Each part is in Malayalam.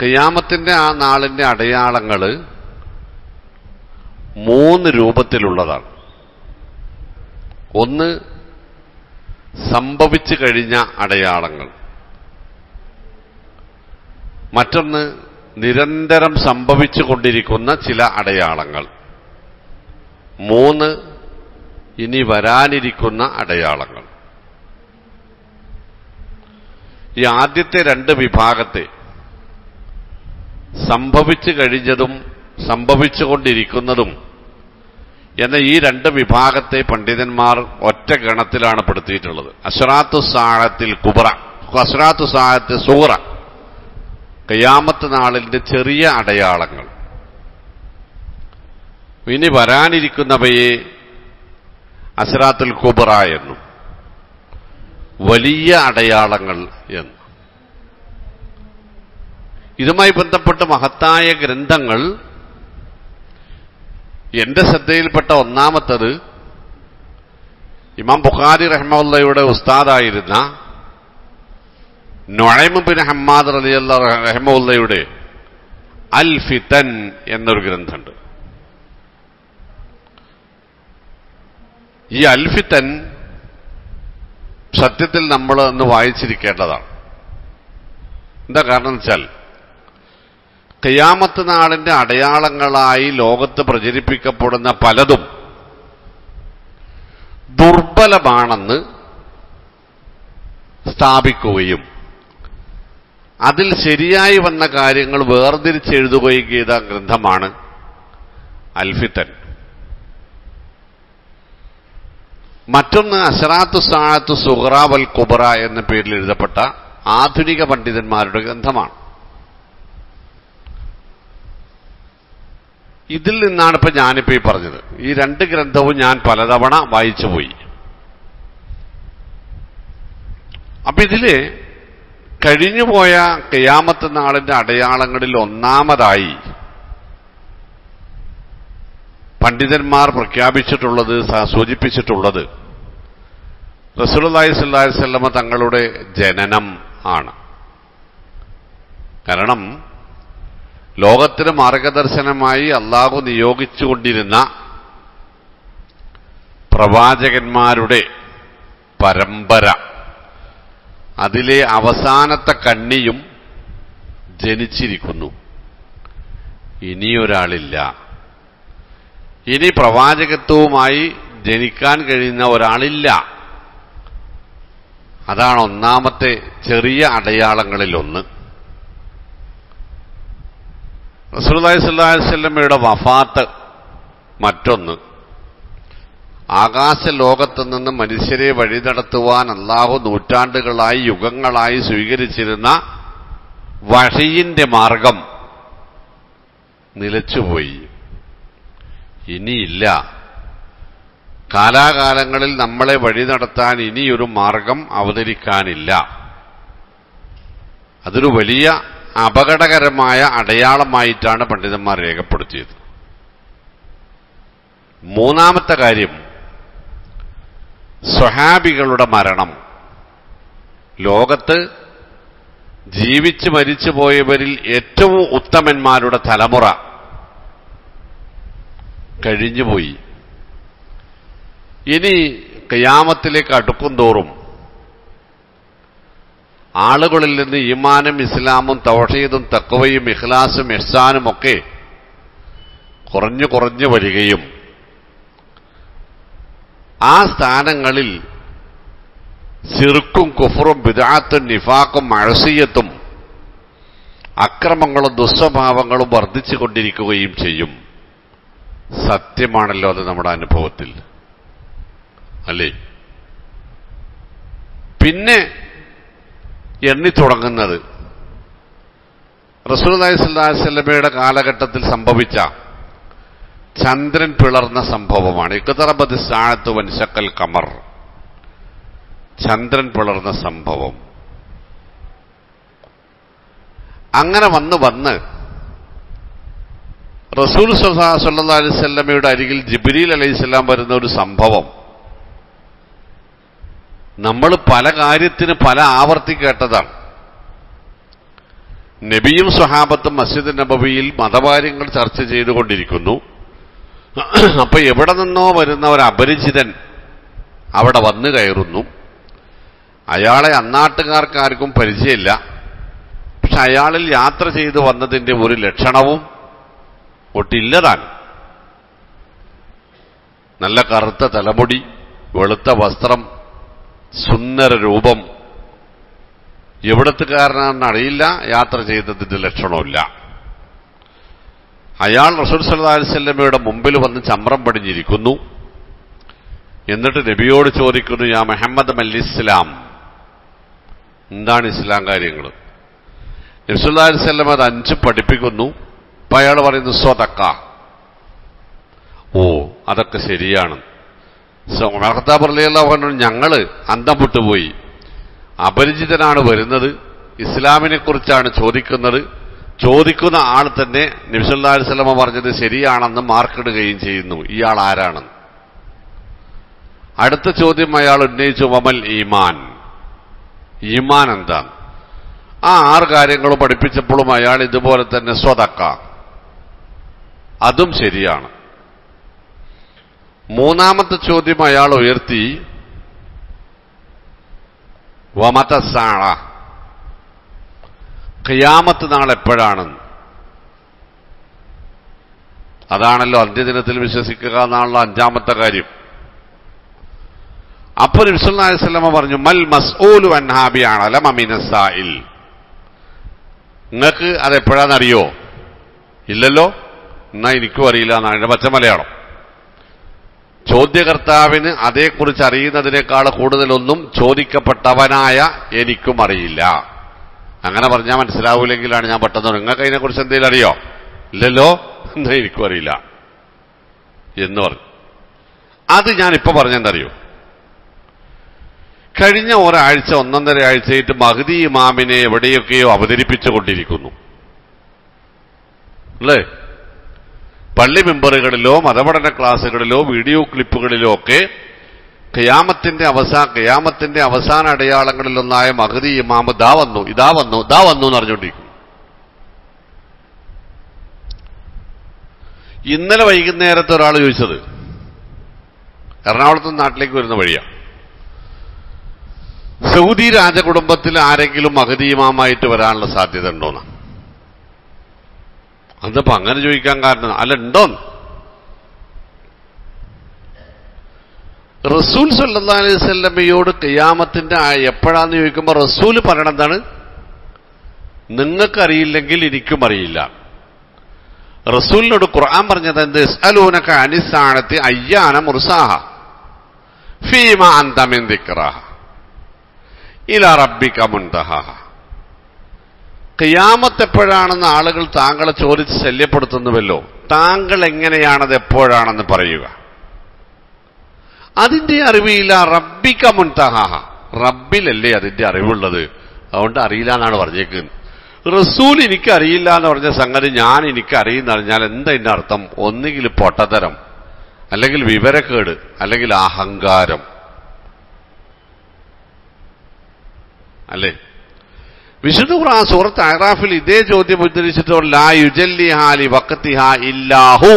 കയ്യാമത്തിന്റെ ആ നാളിന്റെ അടയാളങ്ങൾ മൂന്ന് രൂപത്തിലുള്ളതാണ് ഒന്ന് സംഭവിച്ചു കഴിഞ്ഞ അടയാളങ്ങൾ മറ്റൊന്ന് നിരന്തരം സംഭവിച്ചുകൊണ്ടിരിക്കുന്ന ചില അടയാളങ്ങൾ മൂന്ന് ഇനി വരാനിരിക്കുന്ന അടയാളങ്ങൾ ഈ ആദ്യത്തെ രണ്ട് വിഭാഗത്തെ സംഭവിച്ചു കഴിഞ്ഞതും സംഭവിച്ചുകൊണ്ടിരിക്കുന്നതും എന്ന ഈ രണ്ട് വിഭാഗത്തെ പണ്ഡിതന്മാർ ഒറ്റ ഗണത്തിലാണ് പെടുത്തിയിട്ടുള്ളത് അസ്രാത്തു സാഹത്തിൽ കുബറ അസ്രാത്തു സാഹത്ത് സൂറ കയ്യാമത്ത് നാളിന്റെ ചെറിയ അടയാളങ്ങൾ ഇനി വരാനിരിക്കുന്നവയെ അസ്രാത്തുൽ കുബറ എന്നും വലിയ അടയാളങ്ങൾ എന്ന് ഇതുമായി ബന്ധപ്പെട്ട് മഹത്തായ ഗ്രന്ഥങ്ങൾ എന്റെ ശ്രദ്ധയിൽപ്പെട്ട ഒന്നാമത്തത് ഇമാം ബുഖാരി റഹ്മുള്ളയുടെ ഉസ്താദായിരുന്ന നൊഴൈമ ബിൻ ഹമ്മാദ് റലിയല്ല റഹ്മുള്ളയുടെ അൽ ഫിതൻ എന്നൊരു ഗ്രന്ഥമുണ്ട് ഈ അൽഫിത്തൻ സത്യത്തിൽ നമ്മൾ ഒന്ന് വായിച്ചിരിക്കേണ്ടതാണ് എന്താ കാരണം വെച്ചാൽ കയ്യാമത്ത് നാളിന്റെ അടയാളങ്ങളായി ലോകത്ത് പ്രചരിപ്പിക്കപ്പെടുന്ന പലതും ദുർബലമാണെന്ന് സ്ഥാപിക്കുകയും അതിൽ ശരിയായി വന്ന കാര്യങ്ങൾ വേർതിരിച്ചെഴുതുകയും ചെയ്ത ഗ്രന്ഥമാണ് അൽഫിത്തൻ മറ്റൊന്ന് അഷറാത്തു സാഴത്തു സുഹറാവൽ കുബറ എന്ന പേരിൽ എഴുതപ്പെട്ട ആധുനിക പണ്ഡിതന്മാരുടെ ഗ്രന്ഥമാണ് ഇതിൽ നിന്നാണ് ഇപ്പൊ ഞാനിപ്പോ ഈ പറഞ്ഞത് ഈ രണ്ട് ഗ്രന്ഥവും ഞാൻ പലതവണ വായിച്ചുപോയി അപ്പൊ ഇതില് കഴിഞ്ഞുപോയ കയ്യാമത്ത് നാളിന്റെ അടയാളങ്ങളിൽ ഒന്നാമതായി പണ്ഡിതന്മാർ പ്രഖ്യാപിച്ചിട്ടുള്ളത് സ- സൂചിപ്പിച്ചിട്ടുള്ളത് റസൂലുള്ളാഹി സ്വല്ലല്ലാഹി അലൈഹി വസല്ലമ തങ്ങളുടെ ജനനം ആണ് കാരണം ലോകത്തിന് മാർഗദർശനമായി അള്ളാഹു നിയോഗിച്ചുകൊണ്ടിരുന്ന പ്രവാചകന്മാരുടെ പരമ്പര അതിലെ അവസാനത്തെ കണ്ണിയും ജനിച്ചിരിക്കുന്നു ഇനിയൊരാളില്ല ഇനി പ്രവാചകത്വവുമായി ജനിക്കാൻ കഴിയുന്ന ഒരാളില്ല അതാണ് ഒന്നാമത്തെ ചെറിയ അടയാളങ്ങളിൽ ഒന്ന് റസൂലുള്ളാഹി സ്വല്ലല്ലാഹി അലൈഹി വസല്ലമയുടെ വഫാത്ത് മറ്റൊന്ന് ആകാശ ലോകത്ത് നിന്ന് മനുഷ്യരെ വഴി നടത്തുവാൻ അള്ളാഹു നൂറ്റാണ്ടുകളായി യുഗങ്ങളായി സ്വീകരിച്ചിരുന്ന വഴിയിന്റെ മാർഗം നിലച്ചുപോയി ഇനിയില്ല കാലാകാലങ്ങളിൽ നമ്മളെ വഴി നടത്താൻ ഇനിയൊരു മാർഗം അവതരിക്കാനില്ല അതൊരു വലിയ അപകടകരമായ അടയാളമായിട്ടാണ് പണ്ഡിതന്മാർ രേഖപ്പെടുത്തിയത് മൂന്നാമത്തെ കാര്യം സ്വഹാബികളുടെ മരണം ലോകത്ത് ജീവിച്ചു മരിച്ചു പോയവരിൽ ഏറ്റവും ഉത്തമന്മാരുടെ തലമുറ കഴിഞ്ഞുപോയി ഇനി കയാമത്തിലേക്ക് അടുക്കും തോറും ആളുകളിൽ നിന്ന് ഈമാനും ഇസ്ലാമും തൗഹീദും തക്കവയും ഇഖ്ലാസും ഇഹ്സാനും ഒക്കെ കുറഞ്ഞു കുറഞ്ഞു വരികയും ആ സ്ഥാനങ്ങളിൽ സിറുക്കും കുഫറും ബിദാത്തും നിഫാക്കും അഴസീയത്തും അക്രമങ്ങളും ദുസ്വഭാവങ്ങളും വർദ്ധിച്ചു കൊണ്ടിരിക്കുകയും ചെയ്യും സത്യമാണല്ലോ അത് നമ്മുടെ അനുഭവത്തിൽ അല്ലേ പിന്നെ എണ്ണി തുടങ്ങുന്നത് റസൂലി സ്വല്ലാസ്ലമയുടെ കാലഘട്ടത്തിൽ സംഭവിച്ച ചന്ദ്രൻ പിളർന്ന സംഭവമാണ് ഇക്കതറബദ് സാഴത്ത് വൻശക്കൽ കമർ ചന്ദ്രൻ പിളർന്ന സംഭവം അങ്ങനെ വന്ന് വന്ന് റസൂൽ സല്ലാ അലൈവല്ലമയുടെ അരികിൽ ജിബ്രീൽ അലൈഹിസ്ലാം വരുന്ന ഒരു സംഭവം നമ്മൾ പല കാര്യത്തിന് പല ആവർത്തി കേട്ടതാണ് നബിയും സ്വഹാബത്തും മസ്ജിദ് നബവിയിൽ മതകാര്യങ്ങൾ ചർച്ച ചെയ്തുകൊണ്ടിരിക്കുന്നു അപ്പൊ എവിടെ നിന്നോ വരുന്ന ഒരു അപരിചിതൻ അവിടെ വന്നു കയറുന്നു അയാളെ അന്നാട്ടുകാർക്കാർക്കും പരിചയമില്ല പക്ഷെ അയാളിൽ യാത്ര ചെയ്തു വന്നതിന്റെ ഒരു ലക്ഷണവും ഒട്ടില്ലതാൻ നല്ല കറുത്ത തലമുടി വെളുത്ത വസ്ത്രം സുന്ദര രൂപം എവിടത്തുകാരനാണെന്ന് അറിയില്ല യാത്ര ചെയ്തതിന്റെ ലക്ഷണമില്ല അയാൾ റസൂൽ സല്ലല്ലാഹു അലൈഹി വസല്ലമയുടെ മുമ്പിൽ വന്ന് ചമ്രം പടിഞ്ഞിരിക്കുന്നു എന്നിട്ട് നബിയോട് ചോദിക്കുന്നു യാ മുഹമ്മദ് മൽ ഇസ്ലാം എന്താണ് ഇസ്ലാം കാര്യങ്ങൾ നബ്സുല്ലാ അലൈഹി വസല്ലം അത് അഞ്ച് പഠിപ്പിക്കുന്നു അപ്പൊ അയാൾ പറയുന്നു സ്വതക്ക ഓ അതൊക്കെ ശരിയാണ് മഹത്താബർലിയല്ല പറഞ്ഞു ഞങ്ങള് അന്തം വിട്ടുപോയി അപരിചിതനാണ് വരുന്നത് ഇസ്ലാമിനെ കുറിച്ചാണ് ചോദിക്കുന്നത് ചോദിക്കുന്ന ആൾ തന്നെ നബിസല്ലാ അലിസ്ലമ പറഞ്ഞത് ശരിയാണെന്ന് മാർക്കിടുകയും ചെയ്യുന്നു ഇയാൾ ആരാണെന്ന് അടുത്ത ചോദ്യം അയാൾ ഉന്നയിച്ചു വമൽ ഈമാൻ ഈമാൻ എന്താണ് ആ ആറ് കാര്യങ്ങളും പഠിപ്പിച്ചപ്പോഴും അയാൾ ഇതുപോലെ തന്നെ സ്വതക്ക അതും ശരിയാണ് മൂന്നാമത്തെ ചോദ്യം അയാൾ ഉയർത്തി വമതസാണ ഖിയാമത്ത് നാൾ എപ്പോഴാണെന്ന് അതാണല്ലോ അന്ത്യദിനത്തിൽ വിശ്വസിക്കുക എന്നുള്ള അഞ്ചാമത്തെ കാര്യം അപ്പൊ നബിസ്വല്ലാസ്ലമ പറഞ്ഞു മൽ മസ്ഊലു അൻഹാബിയാണ് അല മമിനസായിൽ നിങ്ങൾക്ക് അതെപ്പോഴാണെന്നറിയോ ഇല്ലല്ലോ എന്നാ എനിക്കും അറിയില്ല എന്നാണ് എന്റെ പച്ച മലയാളം ചോദ്യകർത്താവിന് അതേക്കുറിച്ച് അറിയുന്നതിനേക്കാൾ കൂടുതലൊന്നും ചോദിക്കപ്പെട്ടവനായ എനിക്കും അറിയില്ല അങ്ങനെ പറഞ്ഞാൽ മനസ്സിലാവൂലെങ്കിലാണ് ഞാൻ പെട്ടെന്ന് നിങ്ങൾക്ക് അതിനെക്കുറിച്ച് എന്തെങ്കിലും അറിയോ ഇല്ലല്ലോ എന്നാ എനിക്കും അറിയില്ല എന്ന് പറഞ്ഞു അത് ഞാൻ ഇപ്പൊ പറഞ്ഞെന്തറിയോ കഴിഞ്ഞ ഒരാഴ്ച ഒന്നൊന്നര ആഴ്ചയായിട്ട് മഹദി ഇമാമിനെ എവിടെയൊക്കെയോ അവതരിപ്പിച്ചുകൊണ്ടിരിക്കുന്നു അല്ലേ പള്ളി മെമ്പറുകളിലോ മതപഠന ക്ലാസ്സുകളിലോ വീഡിയോ ക്ലിപ്പുകളിലോ ഒക്കെ ഖിയാമത്തിന്റെ അവസാന ഖിയാമത്തിന്റെ അവസാന അടയാളങ്ങളിലൊന്നായ മഹദി ഇമാമ് ദാ വന്നു ഇതാ വന്നു ദാ വന്നു എന്ന് അറിഞ്ഞുകൊണ്ടിരിക്കും ഇന്നലെ വൈകുന്നേരത്തെ ഒരാൾ ചോദിച്ചത് എറണാകുളത്ത് നിന്ന് നാട്ടിലേക്ക് വരുന്ന വഴിയാണ് സൗദി രാജകുടുംബത്തിൽ ആരെങ്കിലും മഹദി ഇമാമായിട്ട് വരാനുള്ള സാധ്യത ഉണ്ടോന്ന് അതപ്പോ അങ്ങനെ ചോദിക്കാൻ കാരണം അല്ല ഉണ്ടോന്ന് റസൂൽ സല്ലാ അലൈഹി സ്വല്ലമ്മയോട് കയ്യാമത്തിന്റെ എപ്പോഴാന്ന് ചോദിക്കുമ്പോൾ റസൂൽ പറയണെന്താണ് നിങ്ങൾക്കറിയില്ലെങ്കിൽ എനിക്കും അറിയില്ല റസൂലിനോട് ഖുർആൻ പറഞ്ഞത് എന്ത് അലൂനക്ക അനിസ്ഥാനത്ത് അയ്യാന മുർസാഹ ഫീമ അന്തമിൻ ദിക്റാഹ ഇല റബ്ബിക മുൻതഹ ഖിയാമത്ത് എപ്പോഴാണെന്ന് ആളുകൾ താങ്കളെ ചോദിച്ച് ശല്യപ്പെടുത്തുന്നുവല്ലോ താങ്കൾ എങ്ങനെയാണത് എപ്പോഴാണെന്ന് പറയുക അതിന്റെ അറിവില്ല റബ്ബിക മുൻതഹ റബ്ബിലല്ലേ അതിന്റെ അറിവുള്ളത് അതുകൊണ്ട് അറിയില്ല എന്നാണ് പറഞ്ഞേക്കുന്നത് റസൂൽ എനിക്ക് അറിയില്ല എന്ന് പറഞ്ഞ സംഗതി ഞാൻ എനിക്ക് അറിയുന്ന അറിഞ്ഞാൽ എന്താ ഇതിന്റെ അർത്ഥം ഒന്നുകിൽ പൊട്ടത്തരം അല്ലെങ്കിൽ വിവരക്കേട് അല്ലെങ്കിൽ അഹങ്കാരം അല്ലേ വിശുദ്ധ ഖുർആൻ സൂറത്ത് അഹ്റാഫിൽ ഇതേ ചോദ്യം ഉദ്ധരിച്ചിട്ട് ലാ യുജല്ലിഹാലി വക്കത്തിഹ ഇല്ലാഹു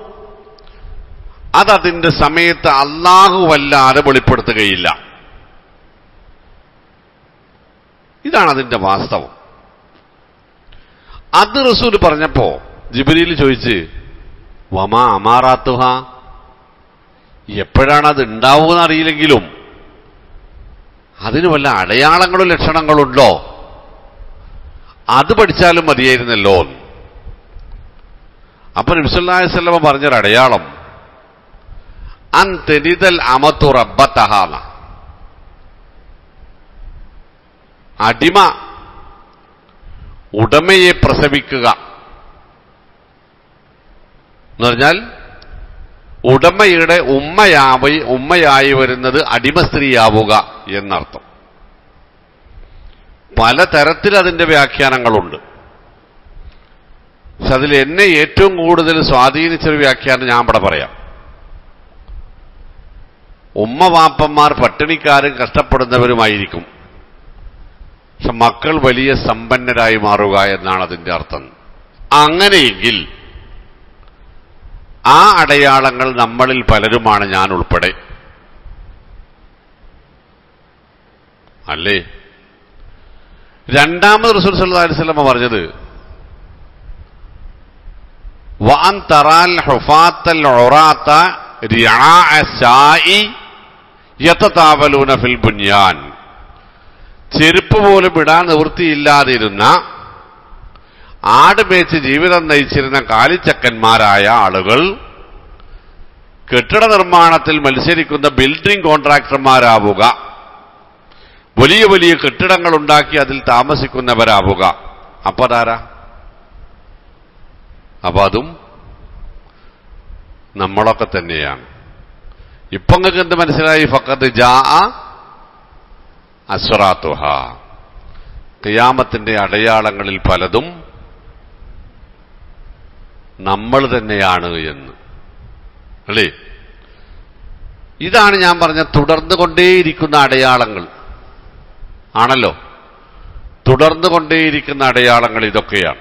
അതതിന്റെ സമയത്ത് അള്ളാഹു വല്ലാതെ വെളിപ്പെടുത്തുകയില്ല ഇതാണ് അതിന്റെ വാസ്തവം അത് റസൂൽ പറഞ്ഞപ്പോ ജിബിരിയിൽ ചോദിച്ച് വമാ അമാറാത്തുഹ എപ്പോഴാണ് അത് ഉണ്ടാവുമെന്ന് അറിയില്ലെങ്കിലും അതിന് വല്ല അടയാളങ്ങളും ലക്ഷണങ്ങളുണ്ടോ അത് പഠിച്ചാലും മതിയായിരുന്നല്ലോ അപ്പൊ നബിസുല്ലാസ്ലമ പറഞ്ഞൊരു അടയാളം അൻ തെരിതൽ അമത്തു റബ്ബത്തഹാന അടിമ ഉടമയെ പ്രസവിക്കുക എന്ന് പറഞ്ഞാൽ ഉടമയുടെ ഉമ്മയായി ഉമ്മയായി വരുന്നത് അടിമ സ്ത്രീയാവുക എന്നർത്ഥം പലതരത്തിൽ അതിന്റെ വ്യാഖ്യാനങ്ങളുണ്ട് പക്ഷെ അതിൽ എന്നെ ഏറ്റവും കൂടുതൽ സ്വാധീനിച്ചൊരു വ്യാഖ്യാനം ഞാൻ ഇവിടെ പറയാം ഉമ്മ വാപ്പന്മാർ പട്ടിണിക്കാരും കഷ്ടപ്പെടുന്നവരുമായിരിക്കും പക്ഷെ മക്കൾ വലിയ സമ്പന്നരായി മാറുക എന്നാണ് അതിന്റെ അർത്ഥം അങ്ങനെയെങ്കിൽ ആ അടയാളങ്ങൾ നമ്മളിൽ പലരുമാണ് ഞാൻ ഉൾപ്പെടെ അല്ലേ രണ്ടാമത് റസൂൽ സല്ലല്ലാഹു അലൈഹി വസല്ലമ പറഞ്ഞത് വാൻ തറാൽ ഹുഫാത്തൽ ഉറാത്ത റിആഅ സായി യതതാവലൂന ഫിൽ ബുൻയാൻ ചെരുപ്പ് പോലും ഇടാൻ നിവൃത്തിയില്ലാതിരുന്ന ആട് മേച്ച് ജീവിതം നയിച്ചിരുന്ന കാലിച്ചക്കന്മാരായ ആളുകൾ കെട്ടിട നിർമ്മാണത്തിൽ മത്സരിക്കുന്ന ബിൽഡിംഗ് കോൺട്രാക്ടർമാരാവുക വലിയ വലിയ കെട്ടിടങ്ങൾ ഉണ്ടാക്കി അതിൽ താമസിക്കുന്നവരാവുക അപ്പൊ അതാരാ അപ്പൊ അതും നമ്മളൊക്കെ തന്നെയാണ് ഇപ്പൊ നിങ്ങൾക്ക് എന്ത് മനസ്സിലായി ഫക്കത്ത് ജാ അസ്വറാത്തുഹ ഖിയാമത്തിന്റെ അടയാളങ്ങളിൽ പലതും നമ്മൾ തന്നെയാണ് എന്ന് അല്ലേ ഇതാണ് ഞാൻ പറഞ്ഞ തുടർന്നു കൊണ്ടേയിരിക്കുന്ന അടയാളങ്ങൾ ആണല്ലോ തുടർന്നു കൊണ്ടേയിരിക്കുന്ന അടയാളങ്ങൾ ഇതൊക്കെയാണ്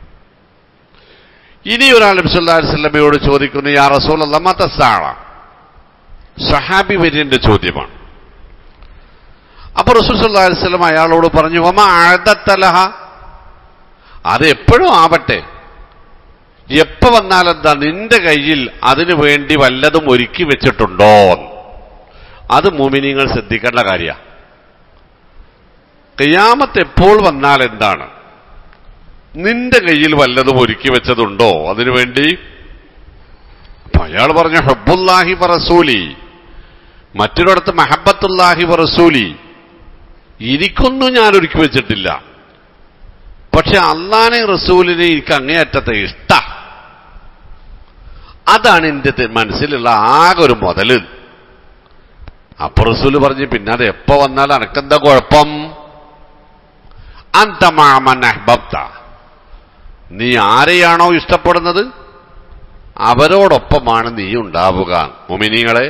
ഇനി ഒരാൾ നബ്സുല്ലാസ്ലമയോട് ചോദിക്കുന്നു യാ റസൂൽ മതസാള സഹാബി വര്യന്റെ ചോദ്യമാണ് അപ്പൊ റസൂൽ സല്ലാ വസ്ലം അയാളോട് പറഞ്ഞു വമ ആഴത്തലഹ അത് എപ്പോഴും ആവട്ടെ എപ്പോ വന്നാലെന്താ നിന്റെ കയ്യിൽ അതിനു വേണ്ടി വല്ലതും ഒരുക്കി വെച്ചിട്ടുണ്ടോ അത് മൂമിനിങ്ങൾ ശ്രദ്ധിക്കേണ്ട കാര്യ കയ്യാമത്ത് എപ്പോൾ വന്നാൽ എന്താണ് നിന്റെ കയ്യിൽ വല്ലതും ഒരുക്കി വെച്ചതുണ്ടോ അതിനുവേണ്ടി അപ്പൊ അയാൾ പറഞ്ഞു ഹബ്ബുല്ലാഹി വറസൂലി മറ്റൊരിടത്ത് മഹബത്തുല്ലാഹി വറസൂലി എനിക്കൊന്നും ഞാൻ ഒരുക്കി വെച്ചിട്ടില്ല പക്ഷെ അള്ളാനെ റസൂലിനെ എനിക്ക് അങ്ങേയറ്റത്തെ ഇഷ്ട അതാണ് എന്റെ മനസ്സിലുള്ള ആകെ ഒരു മുതല് അപ്പൊ റസൂല് പറഞ്ഞു പിന്നെ അത് എപ്പോ വന്നാൽ അനക്കെന്താ കുഴപ്പം അന്തമാമൻ അഹ്ബബ്ത നീ ആരെയാണോ ഇഷ്ടപ്പെടുന്നത് അവരോടൊപ്പമാണ് നീ ഉണ്ടാവുക മുമിനിങ്ങളെ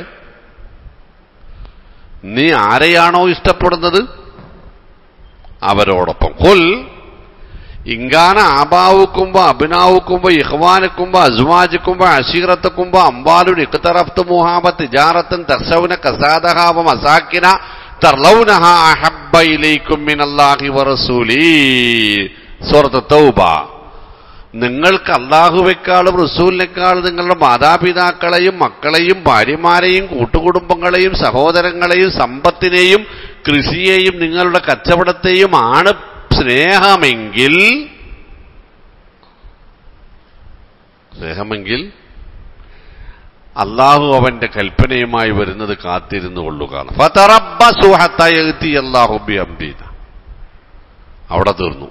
നീ ആരെയാണോ ഇഷ്ടപ്പെടുന്നത് അവരോടൊപ്പം കൊൽ ഇങ്കാന ആബാവുക്കുമ്പോ അഭിനാവുക്കുമ്പോ ഇഹ്വാനുക്കുമ്പോ അസ്വാജുക്കുമ്പോ അശീറത്തുക്കുമ്പോ അമ്പാലുൻ ഇഖ്തറഫ്തു മുഹാബ തിജാറത്തൻ തർശൗന കസാദഹാവ മസാക്കിന തർലൗനഹ അഹബ്ബ ഇലൈക്കും മിനല്ലാഹി വറസൂലി സൂറത്ത് തൗബ നിങ്ങൾക്ക് അള്ളാഹുവെക്കാളും റസൂലിനേക്കാളും നിങ്ങളുടെ മാതാപിതാക്കളെയും മക്കളെയും ഭാര്യമാരെയും കൂട്ടുകുടുംബങ്ങളെയും സഹോദരങ്ങളെയും സമ്പത്തിനെയും കൃഷിയെയും നിങ്ങളുടെ കച്ചവടത്തെയും ആണ് സ്നേഹമെങ്കിൽ സ്നേഹമെങ്കിൽ അള്ളാഹു അവന്റെ കൽപ്പനയുമായി വരുന്നത് കാത്തിരുന്നു കൊള്ളുക അവിടെ തീർന്നു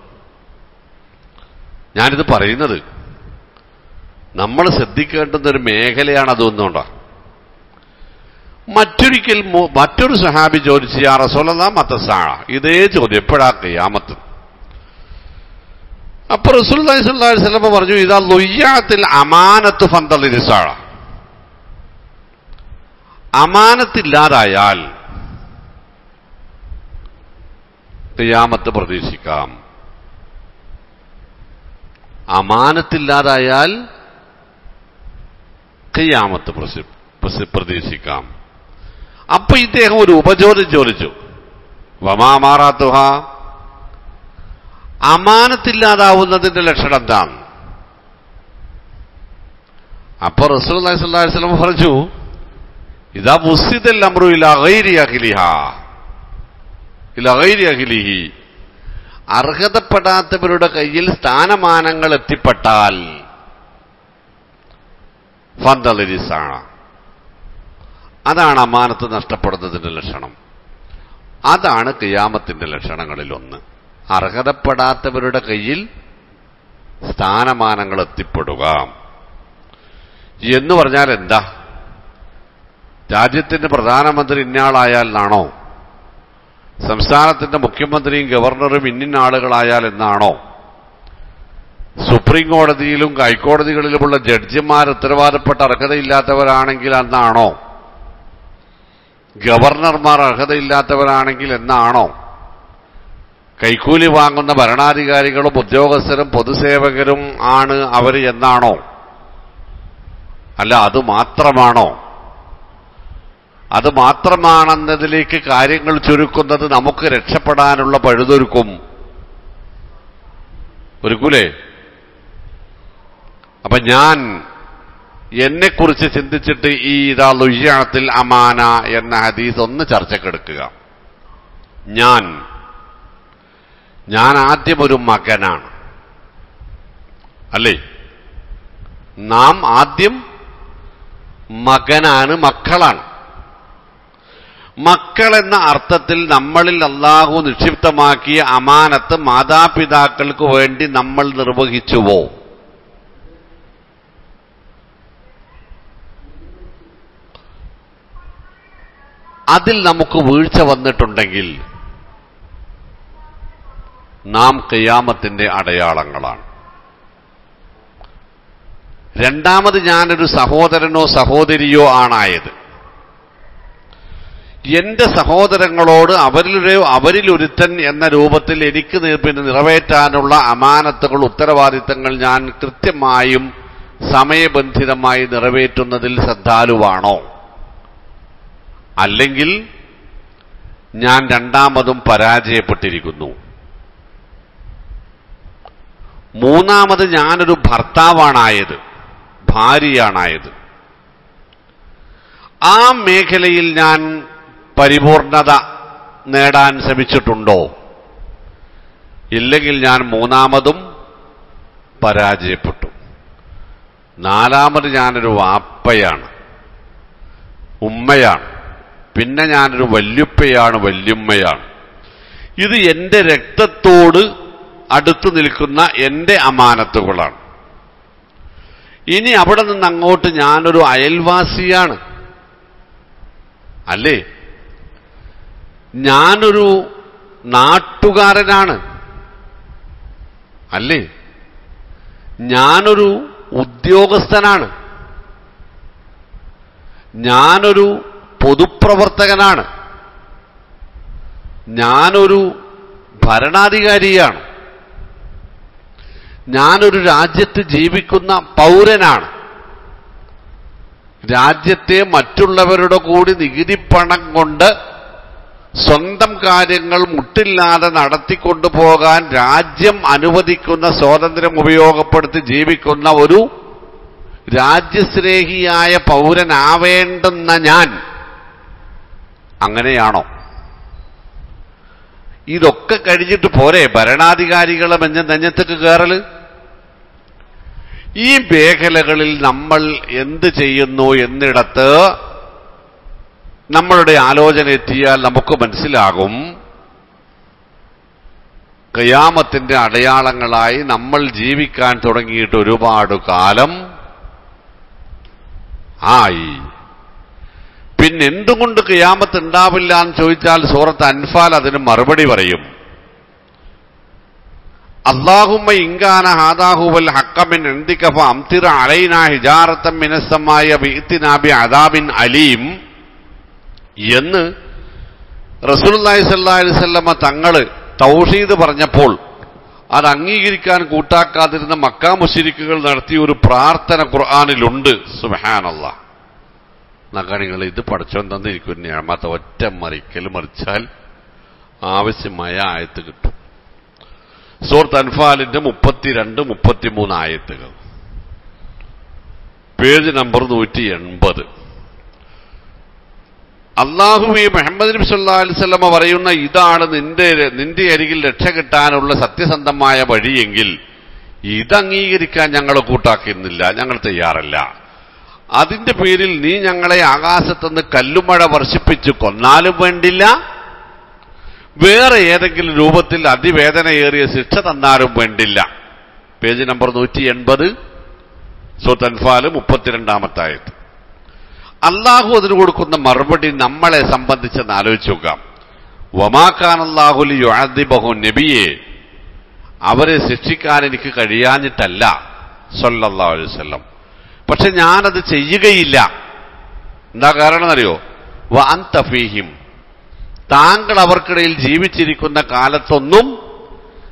ഞാനിത് പറയുന്നത് നമ്മൾ ശ്രദ്ധിക്കേണ്ടുന്ന ഒരു മേഖലയാണ് അതൊന്നുകൊണ്ടാ മറ്റൊരിക്കൽ മറ്റൊരു സഹാബി ചോദിച്ചു ആ റസോലല്ല മത്തസാഴ ഇതേ ചോദ്യം എപ്പോഴാ കയ്യാമത്ത് അപ്പൊ റസൂൽ സ്വലമ പറഞ്ഞു ഇതാ ലൊയ്യാത്തിൽ അമാനത്ത് ഫന്തലിസാഴ അമാനത്തില്ലാതായാൽ കയ്യാമത്ത് പ്രതീക്ഷിക്കാം അമാനത്തില്ലാതായാൽ കയ്യാമത്ത് പ്രതീക്ഷിക്കാം അപ്പൊ ഇദ്ദേഹം ഒരു ഉപചോദ്യം ചോദിച്ചു വമാമാറാത്തുഹ അമാനത്തില്ലാതാവുന്നതിന്റെ ലക്ഷണം എന്താണ് അപ്പൊ റസൂൽ സ്വലം പറഞ്ഞു ഇതാ മുസ്തിദൽ അമ്രു ഇലി അഖിലിഹ ഇലി അഖിലിഹി അർഹതപ്പെടാത്തവരുടെ കയ്യിൽ സ്ഥാനമാനങ്ങൾ എത്തിപ്പെട്ടാൽ ഫന്തലിരിസാണ് അതാണ് അമാനത്ത് നഷ്ടപ്പെടുന്നതിന്റെ ലക്ഷണം അതാണ് കിയാമത്തിന്റെ ലക്ഷണങ്ങളിൽ ഒന്ന് അർഹതപ്പെടാത്തവരുടെ കയ്യിൽ സ്ഥാനമാനങ്ങൾ എത്തിപ്പെടുക എന്ന് പറഞ്ഞാൽ എന്താ രാജ്യത്തിന്റെ പ്രധാനമന്ത്രി ഇന്നയാളായാൽ എന്നാണോ സംസ്ഥാനത്തിന്റെ മുഖ്യമന്ത്രിയും ഗവർണറും ഇന്നിന്ന ആളുകളായാൽ എന്നാണോ സുപ്രീം കോടതിയിലും ഹൈക്കോടതികളിലുമുള്ള ജഡ്ജിമാർ ഉത്തരവാദപ്പെട്ട അർഹതയില്ലാത്തവരാണെങ്കിൽ എന്നാണോ ഗവർണർമാർ അർഹതയില്ലാത്തവരാണെങ്കിൽ എന്നാണോ കൈക്കൂലി വാങ്ങുന്ന ഭരണാധികാരികളും ഉദ്യോഗസ്ഥരും പൊതുസേവകരും ആണ് അവർ എന്നാണോ അല്ല അത് മാത്രമാണോ അത് മാത്രമാണെന്നതിലേക്ക് കാര്യങ്ങൾ ചുരുക്കുന്നത് നമുക്ക് രക്ഷപ്പെടാനുള്ള പഴുതൊരുക്കും ഒരുക്കൂലേ അപ്പൊ ഞാൻ എന്നെക്കുറിച്ച് ചിന്തിച്ചിട്ട് ഈ ഇതാ ലുയ്യാണത്തിൽ അമാന എന്ന ഹദീസ് ഒന്ന് ചർച്ചക്കെടുക്കുക ഞാൻ ഞാൻ ആദ്യം ഒരു മകനാണ് അല്ലേ നാം ആദ്യം മകനാണ് മക്കളാണ് മക്കൾ എന്ന അർത്ഥത്തിൽ നമ്മളിൽ അള്ളാഹു നിക്ഷിപ്തമാക്കിയ അമാനത്ത് മാതാപിതാക്കൾക്ക് വേണ്ടി നമ്മൾ നിർവഹിച്ചുവോ അതിൽ നമുക്ക് വീഴ്ച വന്നിട്ടുണ്ടെങ്കിൽ നാം കയ്യാമത്തിന്റെ അടയാളങ്ങളാണ് രണ്ടാമത് ഞാനൊരു സഹോദരനോ സഹോദരിയോ ആണായത് എന്റെ സഹോദരങ്ങളോട് അവരിലെ അവരിലൊരുത്തൻ എന്ന രൂപത്തിൽ എനിക്ക് നി- പിന്നെ നിറവേറ്റാനുള്ള അമാനത്തുകൾ ഉത്തരവാദിത്തങ്ങൾ ഞാൻ കൃത്യമായും സമയബന്ധിതമായി നിറവേറ്റുന്നതിൽ ശ്രദ്ധാലുവാണോ അല്ലെങ്കിൽ ഞാൻ രണ്ടാമതും പരാജയപ്പെട്ടിരിക്കുന്നു മൂന്നാമത് ഞാനൊരു ഭർത്താവാണായത് ഭാര്യയാണായത് ആ മേഖലയിൽ ഞാൻ പരിപൂർണത നേടാൻ ശ്രമിച്ചിട്ടുണ്ടോ ഇല്ലെങ്കിൽ ഞാൻ മൂന്നാമതും പരാജയപ്പെട്ടു നാലാമത് ഞാനൊരു വാപ്പയാണ് ഉമ്മയാണ് പിന്നെ ഞാനൊരു വല്യുപ്പയാണ് വല്യുമ്മയാണ് ഇത് എന്റെ രക്തത്തോട് അടുത്തു നിൽക്കുന്ന എന്റെ അമാനത്തുകളാണ് ഇനി അവിടെ നിന്ന് അങ്ങോട്ട് ഞാനൊരു അയൽവാസിയാണ് അല്ലേ ഞാനൊരു നാട്ടുകാരനാണ് അല്ലേ ഞാനൊരു ഉദ്യോഗസ്ഥനാണ് ഞാനൊരു പൊതുപ്രവർത്തകനാണ് ഞാനൊരു ഭരണാധികാരിയാണ് ഞാനൊരു രാജ്യത്ത് ജീവിക്കുന്ന പൗരനാണ് രാജ്യത്തെ മറ്റുള്ളവരുടെ കൂടി നികുതിപ്പണം കൊണ്ട് സ്വന്തം കാര്യങ്ങൾ മുട്ടില്ലാതെ നടത്തിക്കൊണ്ടുപോകാൻ രാജ്യം അനുവദിക്കുന്ന സ്വാതന്ത്ര്യം ഉപയോഗപ്പെടുത്തി ജീവിക്കുന്ന ഒരു രാജ്യസ്നേഹിയായ പൗരനാവേണ്ടുന്ന ഞാൻ അങ്ങനെയാണോ ഇതൊക്കെ കഴിഞ്ഞിട്ട് പോരെ ഭരണാധികാരികളെ മെഞ്ഞ നെഞ്ഞത്തേക്ക് കയറല് ഈ മേഖലകളിൽ നമ്മൾ എന്ത് ചെയ്യുന്നു എന്നിടത്ത് നമ്മളുടെ ആലോചന എത്തിയാൽ നമുക്ക് മനസ്സിലാകും കയാമത്തിന്റെ അടയാളങ്ങളായി നമ്മൾ ജീവിക്കാൻ തുടങ്ങിയിട്ട് ഒരുപാട് കാലം ആയി പിന്നെ എന്തുകൊണ്ട് കിയാമത്ത് ഉണ്ടാവില്ല എന്ന് ചോദിച്ചാൽ സൂറത്ത് അൻഫാൽ അതിന് മറുപടി പറയും അള്ളാഹുമ്മ ഇങ്കാന ഹാദാഹുവൽ ഹക്കമിൻ എന്തിക്കഫ അംതിറ അലൈന ഹിജാറത്തം മിനസ്സമായ ബിഇത്തിനാബി അദാബിൻ അലീം എന്ന് റസൂലുള്ളാഹി സ്വല്ലല്ലാഹി അലൈഹി വസല്ലമ തങ്ങള് തൗഹീദ് പറഞ്ഞപ്പോൾ അത് അംഗീകരിക്കാൻ കൂട്ടാക്കാതിരുന്ന മക്കാ മുശരിക്കുകൾ നടത്തിയ ഒരു പ്രാർത്ഥന ഖുർആാനിലുണ്ട് സുബഹാനല്ലാ നഗണികൾ ഇത് പഠിച്ചോൻ തന്നിരിക്കും ഞാമത്ത ഒറ്റ മറിക്കൽ മറിച്ചാൽ ആവശ്യമായ ആയത്ത് കിട്ടും സൂറത്ത് അൻഫാലിന്റെ മുപ്പത്തിരണ്ട് മുപ്പത്തിമൂന്ന് ആയത്തുകൾ പേജ് നമ്പർ നൂറ്റി എൺപത് അള്ളാഹുവി മുഹമ്മദ് നബി സല്ലാ അലിസ്വല്ലമ പറയുന്ന ഇതാണ് നിന്റെ നിന്റെ അരികിൽ രക്ഷ കിട്ടാനുള്ള സത്യസന്ധമായ വഴിയെങ്കിൽ ഇത് അംഗീകരിക്കാൻ ഞങ്ങൾ കൂട്ടാക്കുന്നില്ല ഞങ്ങൾ തയ്യാറല്ല അതിന്റെ പേരിൽ നീ ഞങ്ങളെ ആകാശത്തുനിന്ന് കല്ലുമഴ വർഷിപ്പിച്ച് കൊന്നാലും വേണ്ടില്ല വേറെ ഏതെങ്കിലും രൂപത്തിൽ അതിവേദനയേറിയ ശിക്ഷ തന്നാലും വേണ്ടില്ല പേജ് നമ്പർ നൂറ്റി എൺപത് സുത്തൻഫാല് മുപ്പത്തിരണ്ടാമത്തായത് അള്ളാഹു അതിന് കൊടുക്കുന്ന മറുപടി നമ്മളെ സംബന്ധിച്ചെന്ന് ആലോചിച്ച് നോക്കാം വമാക്കാൻ അള്ളാഹുലി യുഅദിബഹു നബിയെ അവരെ ശിക്ഷിക്കാൻ എനിക്ക് കഴിയാഞ്ഞിട്ടല്ല സല്ലല്ലാഹു അലൈഹി വസല്ലം പക്ഷെ ഞാനത് ചെയ്യുകയില്ല എന്താ കാരണം എന്നറിയോ വ അന്തഫീഹിം താങ്കൾ അവർക്കിടയിൽ ജീവിച്ചിരിക്കുന്ന കാലത്തൊന്നും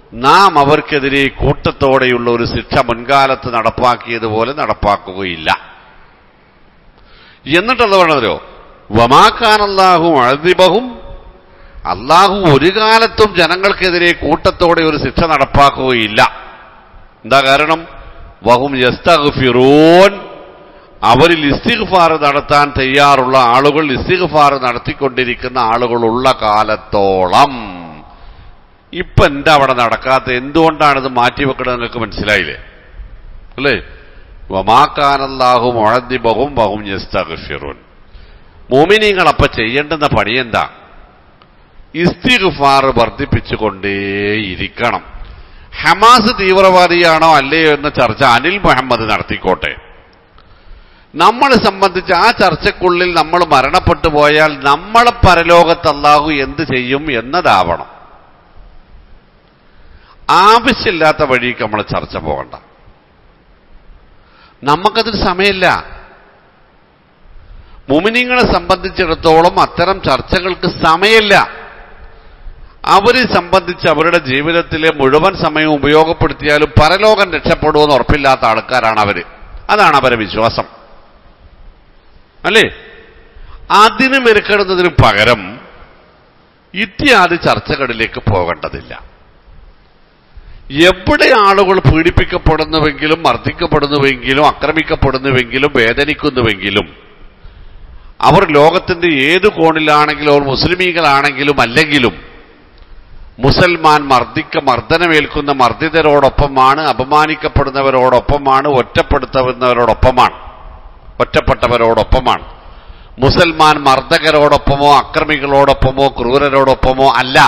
നാം അവർക്കെതിരെ കൂട്ടത്തോടെയുള്ള ഒരു ശിക്ഷ മുൻകാലത്ത് നടപ്പാക്കിയതുപോലെ നടപ്പാക്കുകയില്ല എന്നിട്ടത് പറഞ്ഞതോ വമാക്കാനല്ലാഹു അഴുതിബഹും അള്ളാഹു ഒരു കാലത്തും ജനങ്ങൾക്കെതിരെ കൂട്ടത്തോടെ ഒരു ശിക്ഷ നടപ്പാക്കുകയില്ല എന്താ കാരണം വഹും യസ്തഗ്ഫിറൂൻ അവരിൽ ഇസ്തിഗ്ഫാർ നടത്താൻ തയ്യാറുള്ള ആളുകൾ ഇസ്തിഗ്ഫാർ നടത്തിക്കൊണ്ടിരിക്കുന്ന ആളുകളുള്ള കാലത്തോളം ഇപ്പൊ എന്താ അവിടെ നടക്കാത്ത എന്തുകൊണ്ടാണിത് മാറ്റിവെക്കണത് നിങ്ങൾക്ക് മനസ്സിലായില്ലേ അല്ലേ വമാക്കാനല്ലാഹു മുഴദ്ദിബഹും ബഹും യസ്തഗ്ഫിറൂൻ മോമിനിങ്ങൾ അപ്പൊ ചെയ്യേണ്ടുന്ന പണി എന്താ ഇസ്തിഗ്ഫാർ വർദ്ധിപ്പിച്ചുകൊണ്ടേയിരിക്കണം ഹമാസ് തീവ്രവാദിയാണോ അല്ലയോ എന്ന ചർച്ച അനിൽ മുഹമ്മദ് നടത്തിക്കോട്ടെ നമ്മളെ സംബന്ധിച്ച് ആ ചർച്ചക്കുള്ളിൽ നമ്മൾ മരണപ്പെട്ടു പോയാൽ നമ്മളെ പരലോകത്ത് അല്ലാഹു എന്ത് ചെയ്യും എന്നതാവണം ആവശ്യമില്ലാത്ത വഴിക്ക് നമ്മൾ ചർച്ച പോകണ്ട നമുക്കതിന് സമയമില്ല മുമിനിങ്ങളെ സംബന്ധിച്ചിടത്തോളം അത്തരം ചർച്ചകൾക്ക് സമയമില്ല അവരെ സംബന്ധിച്ച് അവരുടെ ജീവിതത്തിലെ മുഴുവൻ സമയം ഉപയോഗപ്പെടുത്തിയാലും പരലോകം രക്ഷപ്പെടുമെന്ന് ഉറപ്പില്ലാത്ത ആൾക്കാരാണ് അവര് അതാണ് അവരെ വിശ്വാസം അല്ലേ അതിന് മെരുക്കെടുന്നതിന് പകരം ഇത്യാദി ചർച്ചകളിലേക്ക് പോകേണ്ടതില്ല എവിടെ ആളുകൾ പീഡിപ്പിക്കപ്പെടുന്നുവെങ്കിലും മർദ്ദിക്കപ്പെടുന്നുവെങ്കിലും ആക്രമിക്കപ്പെടുന്നുവെങ്കിലും വേദനിക്കുന്നുവെങ്കിലും അവർ ലോകത്തിന്റെ ഏത് കോണിലാണെങ്കിലും അവർ മുസ്ലിമീകളാണെങ്കിലും അല്ലെങ്കിലും മുസൽമാൻ മർദ്ദിക്ക മർദ്ദനമേൽക്കുന്ന മർദ്ദിതരോടൊപ്പമാണ് അപമാനിക്കപ്പെടുന്നവരോടൊപ്പമാണ് ഒറ്റപ്പെടുത്തുന്നവരോടൊപ്പമാണ് ഒറ്റപ്പെട്ടവരോടൊപ്പമാണ് മുസൽമാൻ മർദ്ദകരോടൊപ്പമോ അക്രമികളോടൊപ്പമോ ക്രൂരരോടൊപ്പമോ അല്ല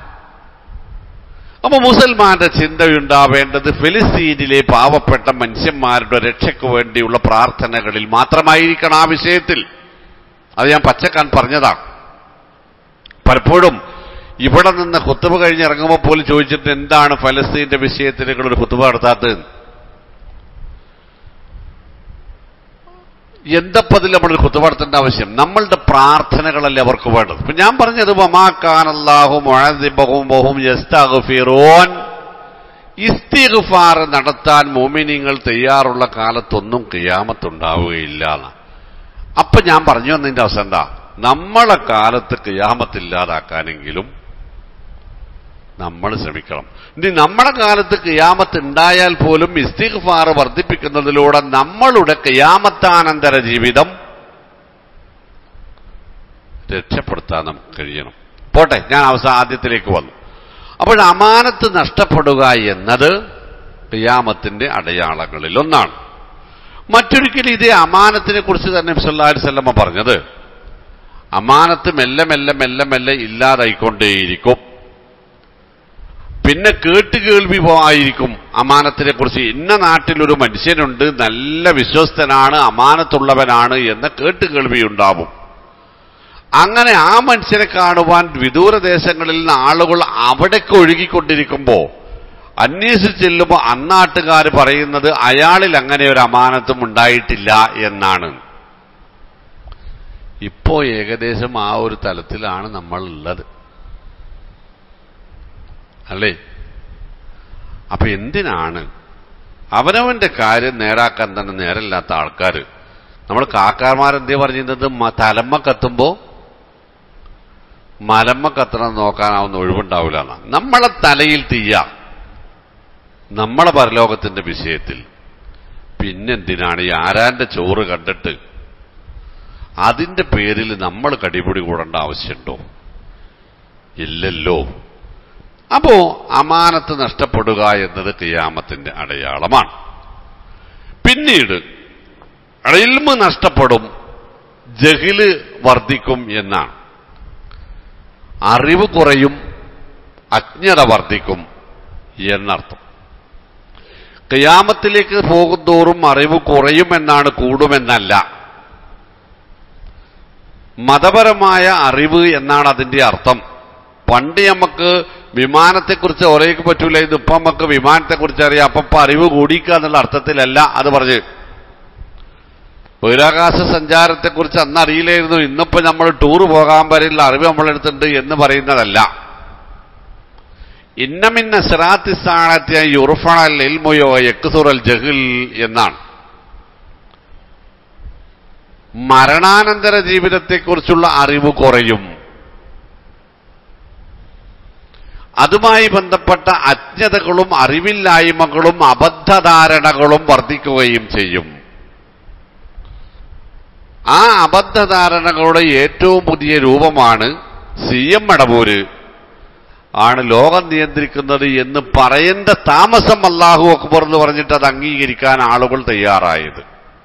അപ്പൊ മുസൽമാന്റെ ചിന്തയുണ്ടാവേണ്ടത് ഫിലിസ്തീനിലെ പാവപ്പെട്ട മനുഷ്യന്മാരുടെ രക്ഷയ്ക്ക് വേണ്ടിയുള്ള പ്രാർത്ഥനകളിൽ മാത്രമായിരിക്കണം ആ വിഷയത്തിൽ അത് ഞാൻ പച്ചക്കാൻ പറഞ്ഞതാണ് പലപ്പോഴും ഇവിടെ നിന്ന് കുത്തുബ കഴിഞ്ഞ് ഇറങ്ങുമ്പോൾ പോലും ചോദിച്ചിട്ട് എന്താണ് ഫലസ്തീന്റെ വിഷയത്തിൽ നിങ്ങൾ ഒരു കുത്തുബ നടത്താത്തത് എന്തപ്പതിൽ നമ്മളൊരു കുത്തുബ നടത്തേണ്ട ആവശ്യം നമ്മളുടെ പ്രാർത്ഥനകളല്ലേ അവർക്ക് വേണ്ടത് ഇപ്പൊ ഞാൻ പറഞ്ഞത് വമാക്കാനല്ലാഹു മുഴദിബഹും ബഹും യസ്തഗ്ഫിറൂൻ ഇസ്തിഗ്ഫാർ നടത്താൻ മോമിനിങ്ങൾ തയ്യാറുള്ള കാലത്തൊന്നും കിയാമത്തുണ്ടാവുകയില്ല എന്ന് അപ്പൊ ഞാൻ പറഞ്ഞു വന്നതിന്റെ അവസ്ഥ എന്താ നമ്മളെ കാലത്ത് കിയാമത്തില്ലാതാക്കാനെങ്കിലും നമ്മൾ ശ്രമിക്കണം ഇനി നമ്മുടെ കാലത്ത് കിയാമത്ത് ഉണ്ടായാൽ പോലും ഇസ്തിഗ്ഫാർ വർദ്ധിപ്പിക്കുന്നതിലൂടെ നമ്മളുടെ കിയാമത്താനന്തര ജീവിതം രക്ഷപ്പെടുത്താൻ നമുക്ക് കഴിയണം പോട്ടെ ഞാൻ അവസാന ആദ്യത്തിലേക്ക് വന്നു അപ്പോൾ അമാനത്ത് നഷ്ടപ്പെടുക എന്നത് കിയാമത്തിന്റെ അടയാളങ്ങളിൽ ഒന്നാണ് മറ്റൊരിക്കലും ഇതേ അമാനത്തിനെ കുറിച്ച് തന്നെ സല്ലല്ലാഹു വല്ലമ പറഞ്ഞത് അമാനത്ത് മെല്ലെ മെല്ലെ മെല്ലെ മെല്ലെ ഇല്ലാതായിക്കൊണ്ടേയിരിക്കും പിന്നെ കേട്ടുകേൾവി ആയിരിക്കും അമാനത്തിനെ കുറിച്ച് ഇന്ന നാട്ടിലൊരു മനുഷ്യനുണ്ട് നല്ല വിശ്വസ്തനാണ് അമാനത്തുള്ളവനാണ് എന്ന കേട്ടുകേൾവി ഉണ്ടാവും അങ്ങനെ ആ മനുഷ്യനെ കാണുവാൻ വിദൂര ദേശങ്ങളിൽ നിന്ന് ആളുകൾ അവിടേക്ക് ഒഴുകിക്കൊണ്ടിരിക്കുമ്പോൾ അന്വേഷിച്ച് ചെല്ലുമ്പോൾ അന്നാട്ടുകാർ പറയുന്നത് അയാളിൽ അങ്ങനെ ഒരു അമാനത്തും ഉണ്ടായിട്ടില്ല എന്നാണ് ഇപ്പോ ഏകദേശം ആ ഒരു തലത്തിലാണ് നമ്മൾ ഉള്ളത് അല്ലേ അപ്പൊ എന്തിനാണ് അവനവന്റെ കാര്യം നേരാക്കാൻ തന്നെ നേരമില്ലാത്ത ആൾക്കാർ നമ്മൾ കാക്കാർമാരെന്തേ പറഞ്ഞിരുന്നത് മ- തലമ്മ കത്തുമ്പോ മലമ്മ കത്തണം നോക്കാനാവുന്ന ഒഴിവുണ്ടാവില്ല എന്നാ നമ്മളെ തലയിൽ തീയ നമ്മളെ പരലോകത്തിന്റെ വിഷയത്തിൽ പിന്നെന്തിനാണ് ഈ ആരാന്റെ ചോറ് കണ്ടിട്ട് അതിന്റെ പേരിൽ നമ്മൾ കടിപിടി കൂടേണ്ട ആവശ്യമുണ്ടോ ഇല്ലല്ലോ അപ്പോ അമാനത്ത് നഷ്ടപ്പെടുക എന്നത് കിയാമത്തിന്റെ അടയാളമാണ് പിന്നീട് ഇൽമ് നഷ്ടപ്പെടും ജഹില് വർദ്ധിക്കും എന്നാണ് അറിവ് കുറയും അജ്ഞത വർദ്ധിക്കും എന്നർത്ഥം കിയാമത്തിലേക്ക് പോകുന്തോറും അറിവ് കുറയുമെന്നാണ് കൂടുമെന്നല്ല മതപരമായ അറിവ് എന്നാണ് അതിന്റെ അർത്ഥം പണ്ട് നമുക്ക് വിമാനത്തെക്കുറിച്ച് ഒരേക്ക് പറ്റൂല ഇതിപ്പോ നമുക്ക് വിമാനത്തെക്കുറിച്ച് അറിയാം അപ്പൊ ഇപ്പൊ അറിവ് കൂടിക്കുക എന്നുള്ള അർത്ഥത്തിലല്ല അത് പറഞ്ഞ് ബഹിരാകാശ സഞ്ചാരത്തെക്കുറിച്ച് അന്ന് അറിയില്ലായിരുന്നു ഇന്നിപ്പോ നമ്മൾ ടൂർ പോകാൻ വരെയുള്ള അറിവ് നമ്മളെടുത്തിട്ടുണ്ട് എന്ന് പറയുന്നതല്ല ഇന്നമിന്ന സിറാത്തിസ്ഥാനത്തെ യുർഫണൽ ഇൽമുയോ യക്സുറൽ ജഹിൽ എന്നാണ് മരണാനന്തര ജീവിതത്തെക്കുറിച്ചുള്ള അറിവ് കുറയും അതുമായി ബന്ധപ്പെട്ട അജ്ഞതകളും അറിവില്ലായ്മകളും അബദ്ധധാരണകളും വർദ്ധിക്കുകയും ചെയ്യും ആ അബദ്ധധാരണകളുടെ ഏറ്റവും പുതിയ രൂപമാണ് സി എം മടവൂര് ആണ് ലോകം നിയന്ത്രിക്കുന്നത് എന്ന് പറയേണ്ട താമസം അല്ലാഹു അക്ബർ എന്ന് പറഞ്ഞിട്ട് അത് അംഗീകരിക്കാൻ ആളുകൾ തയ്യാറായത്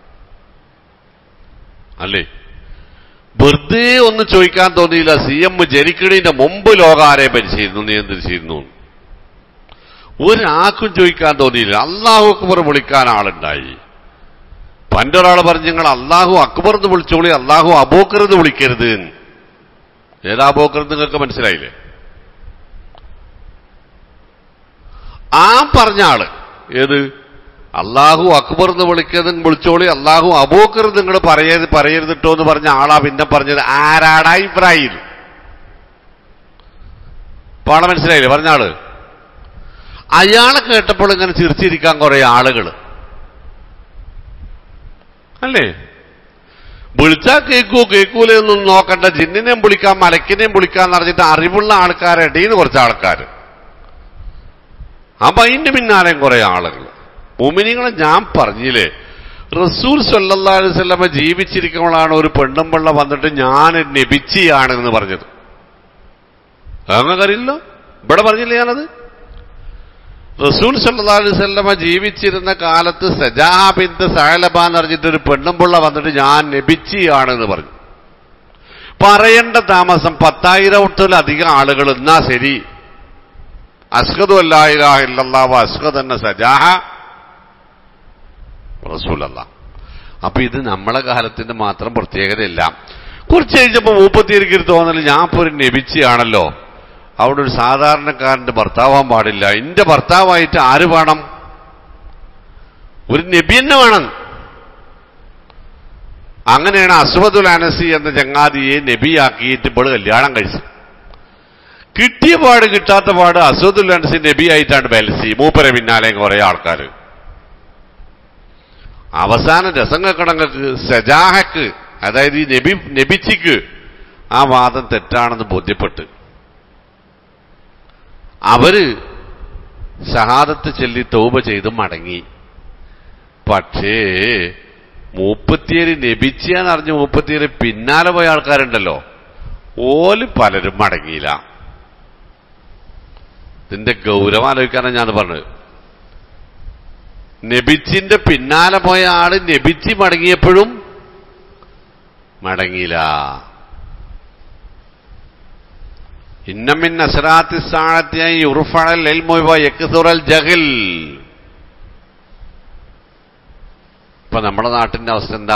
അല്ലേ വെറുതെ ഒന്ന് ചോദിക്കാൻ തോന്നിയില്ല സി എം ജനിക്കണിന്റെ മുമ്പ് ലോകാരെ ഭരിച്ചിരുന്നു നിയന്ത്രിച്ചിരുന്നു ഒരാൾക്കും ചോദിക്കാൻ തോന്നിയില്ല അള്ളാഹു അക്ബർ വിളിക്കാൻ ആളുണ്ടായി പണ്ടൊരാൾ പറഞ്ഞു ഞങ്ങൾ അള്ളാഹു അക്ബർ എന്ന് വിളിച്ചോളി അള്ളാഹു അബോക്കർ എന്ന് വിളിക്കരുത് എന്ന്. ഏതാ അബോക്കർ നിങ്ങൾക്ക് മനസ്സിലായില്ലേ ആ പറഞ്ഞ ആള് ഏത് അള്ളാഹു അക്ബർ എന്ന് വിളിക്കതും വിളിച്ചോളി അള്ളാഹു അബൂക്കർ നിങ്ങൾ പറയരുത് പറയരുതിട്ടോ എന്ന് പറഞ്ഞ ആളാ പിന്നെ പറഞ്ഞത് ആരാടാ ഇബ്രാഹിം പാട മനസ്സിലായില്ലേ പറഞ്ഞ ആള് അയാളെ കേട്ടപ്പോൾ ഇങ്ങനെ ചിരിച്ചിരിക്കാൻ കുറെ ആളുകൾ അല്ലേ വിളിച്ചാ കേക്കൂ കേക്കൂലെന്നും നോക്കണ്ട ജിന്നിനെയും വിളിക്കാം മലക്കിനെയും വിളിക്കാന്ന് പറഞ്ഞിട്ട് അറിവുള്ള ആൾക്കാരെ ഇടയിൽ കുറച്ച് ആൾക്കാർ അപ്പൊ അതിന്റെ പിന്നാലെയും കുറെ ആളുകൾ മുമിനിങ്ങളെ ഞാൻ പറഞ്ഞില്ലേ റസൂൽ സല്ലല്ലാഹു അലൈഹി വസല്ലമ ജീവിച്ചിരിക്കുമ്പോഴാണ് ഒരു പെണ്ണും പിള്ള വന്നിട്ട് ഞാൻ നബിച്ചിയാണ് എന്ന് പറഞ്ഞത് അങ്ങറിയില്ലോ ഇവിടെ പറഞ്ഞില്ലേ ഞാനത് റസൂൽ സല്ലല്ലാഹു അലൈഹി വസല്ലമ ജീവിച്ചിരുന്ന കാലത്ത് സജാ ബിന്ത് സഹലബ എന്ന് പറഞ്ഞിട്ട് ഒരു പെണ്ണും പിള്ള വന്നിട്ട് ഞാൻ നബിച്ചിയാണ് എന്ന് പറഞ്ഞു പറയേണ്ട താമസം പത്തായിരത്തിലധികം ആളുകൾ എന്നാ ശരി അസ്ഹദു അല്ലാഹിലാഹ ഇല്ലല്ലാഹു അസ്ഹദ് എന്ന സജാഹ റസൂലല്ല അപ്പൊ ഇത് നമ്മളെ കാലത്തിന്റെ മാത്രം പ്രത്യേകതയല്ല കുറച്ച് കഴിഞ്ഞപ്പോ മൂപ്പത്തിയിരിക്കും തോന്നൽ ഞാൻ ഇപ്പൊ ഒരു നബിച്ചിയാണല്ലോ അവിടെ ഒരു സാധാരണക്കാരന്റെ ഭർത്താവാൻ പാടില്ല എന്റെ ഭർത്താവായിട്ട് ആര് വേണം ഒരു നബി തന്നെ വേണം അങ്ങനെയാണ് അസ്വദുൽ അനസി എന്ന ചങ്ങാതിയെ നബിയാക്കിയിട്ട് ഇപ്പോൾ കല്യാണം കഴിച്ചത് കിട്ടിയ പാട് കിട്ടാത്ത പാട് അസദുൽ അൻസി നബി ആയിട്ടാണ് ബൽസി മൂപ്പരെ പിന്നാലെ കുറെ ആൾക്കാർ അവസാന രസങ്ങൾക്കടങ്ങൾക്ക് സജാഹക്ക് അതായത് ഈ നബി നബിച്ചിക്ക് ആ വാദം തെറ്റാണെന്ന് ബോധ്യപ്പെട്ട് അവര് ഷഹാദത്ത് ചൊല്ലി തൗബ ചെയ്ത് മടങ്ങി പക്ഷേ മൂപ്പത്തിയേര് നബിച്ചിയാന്ന് അറിഞ്ഞ് മൂപ്പത്തിയേര് പിന്നാലെ പോയ ആൾക്കാരുണ്ടല്ലോ ഓല് പലരും മടങ്ങിയില്ല ഇതിന്റെ ഗൗരവം ആലോചിക്കാനാണ് ഞാൻ പറഞ്ഞത് നബിച്ചിന്റെ പിന്നാലെ പോയ ആള് നബിച്ചി മടങ്ങിയപ്പോഴും മടങ്ങിയില്ല ഇന്നമിൻ അസറാത്തി സ്ഥാനത്തിയായി ഉറുഫണൽ എൽമൊയ്വ യക്സുറൽ ജഹിൽ ഇപ്പൊ നമ്മുടെ നാട്ടിന്റെ അവസ്ഥ എന്താ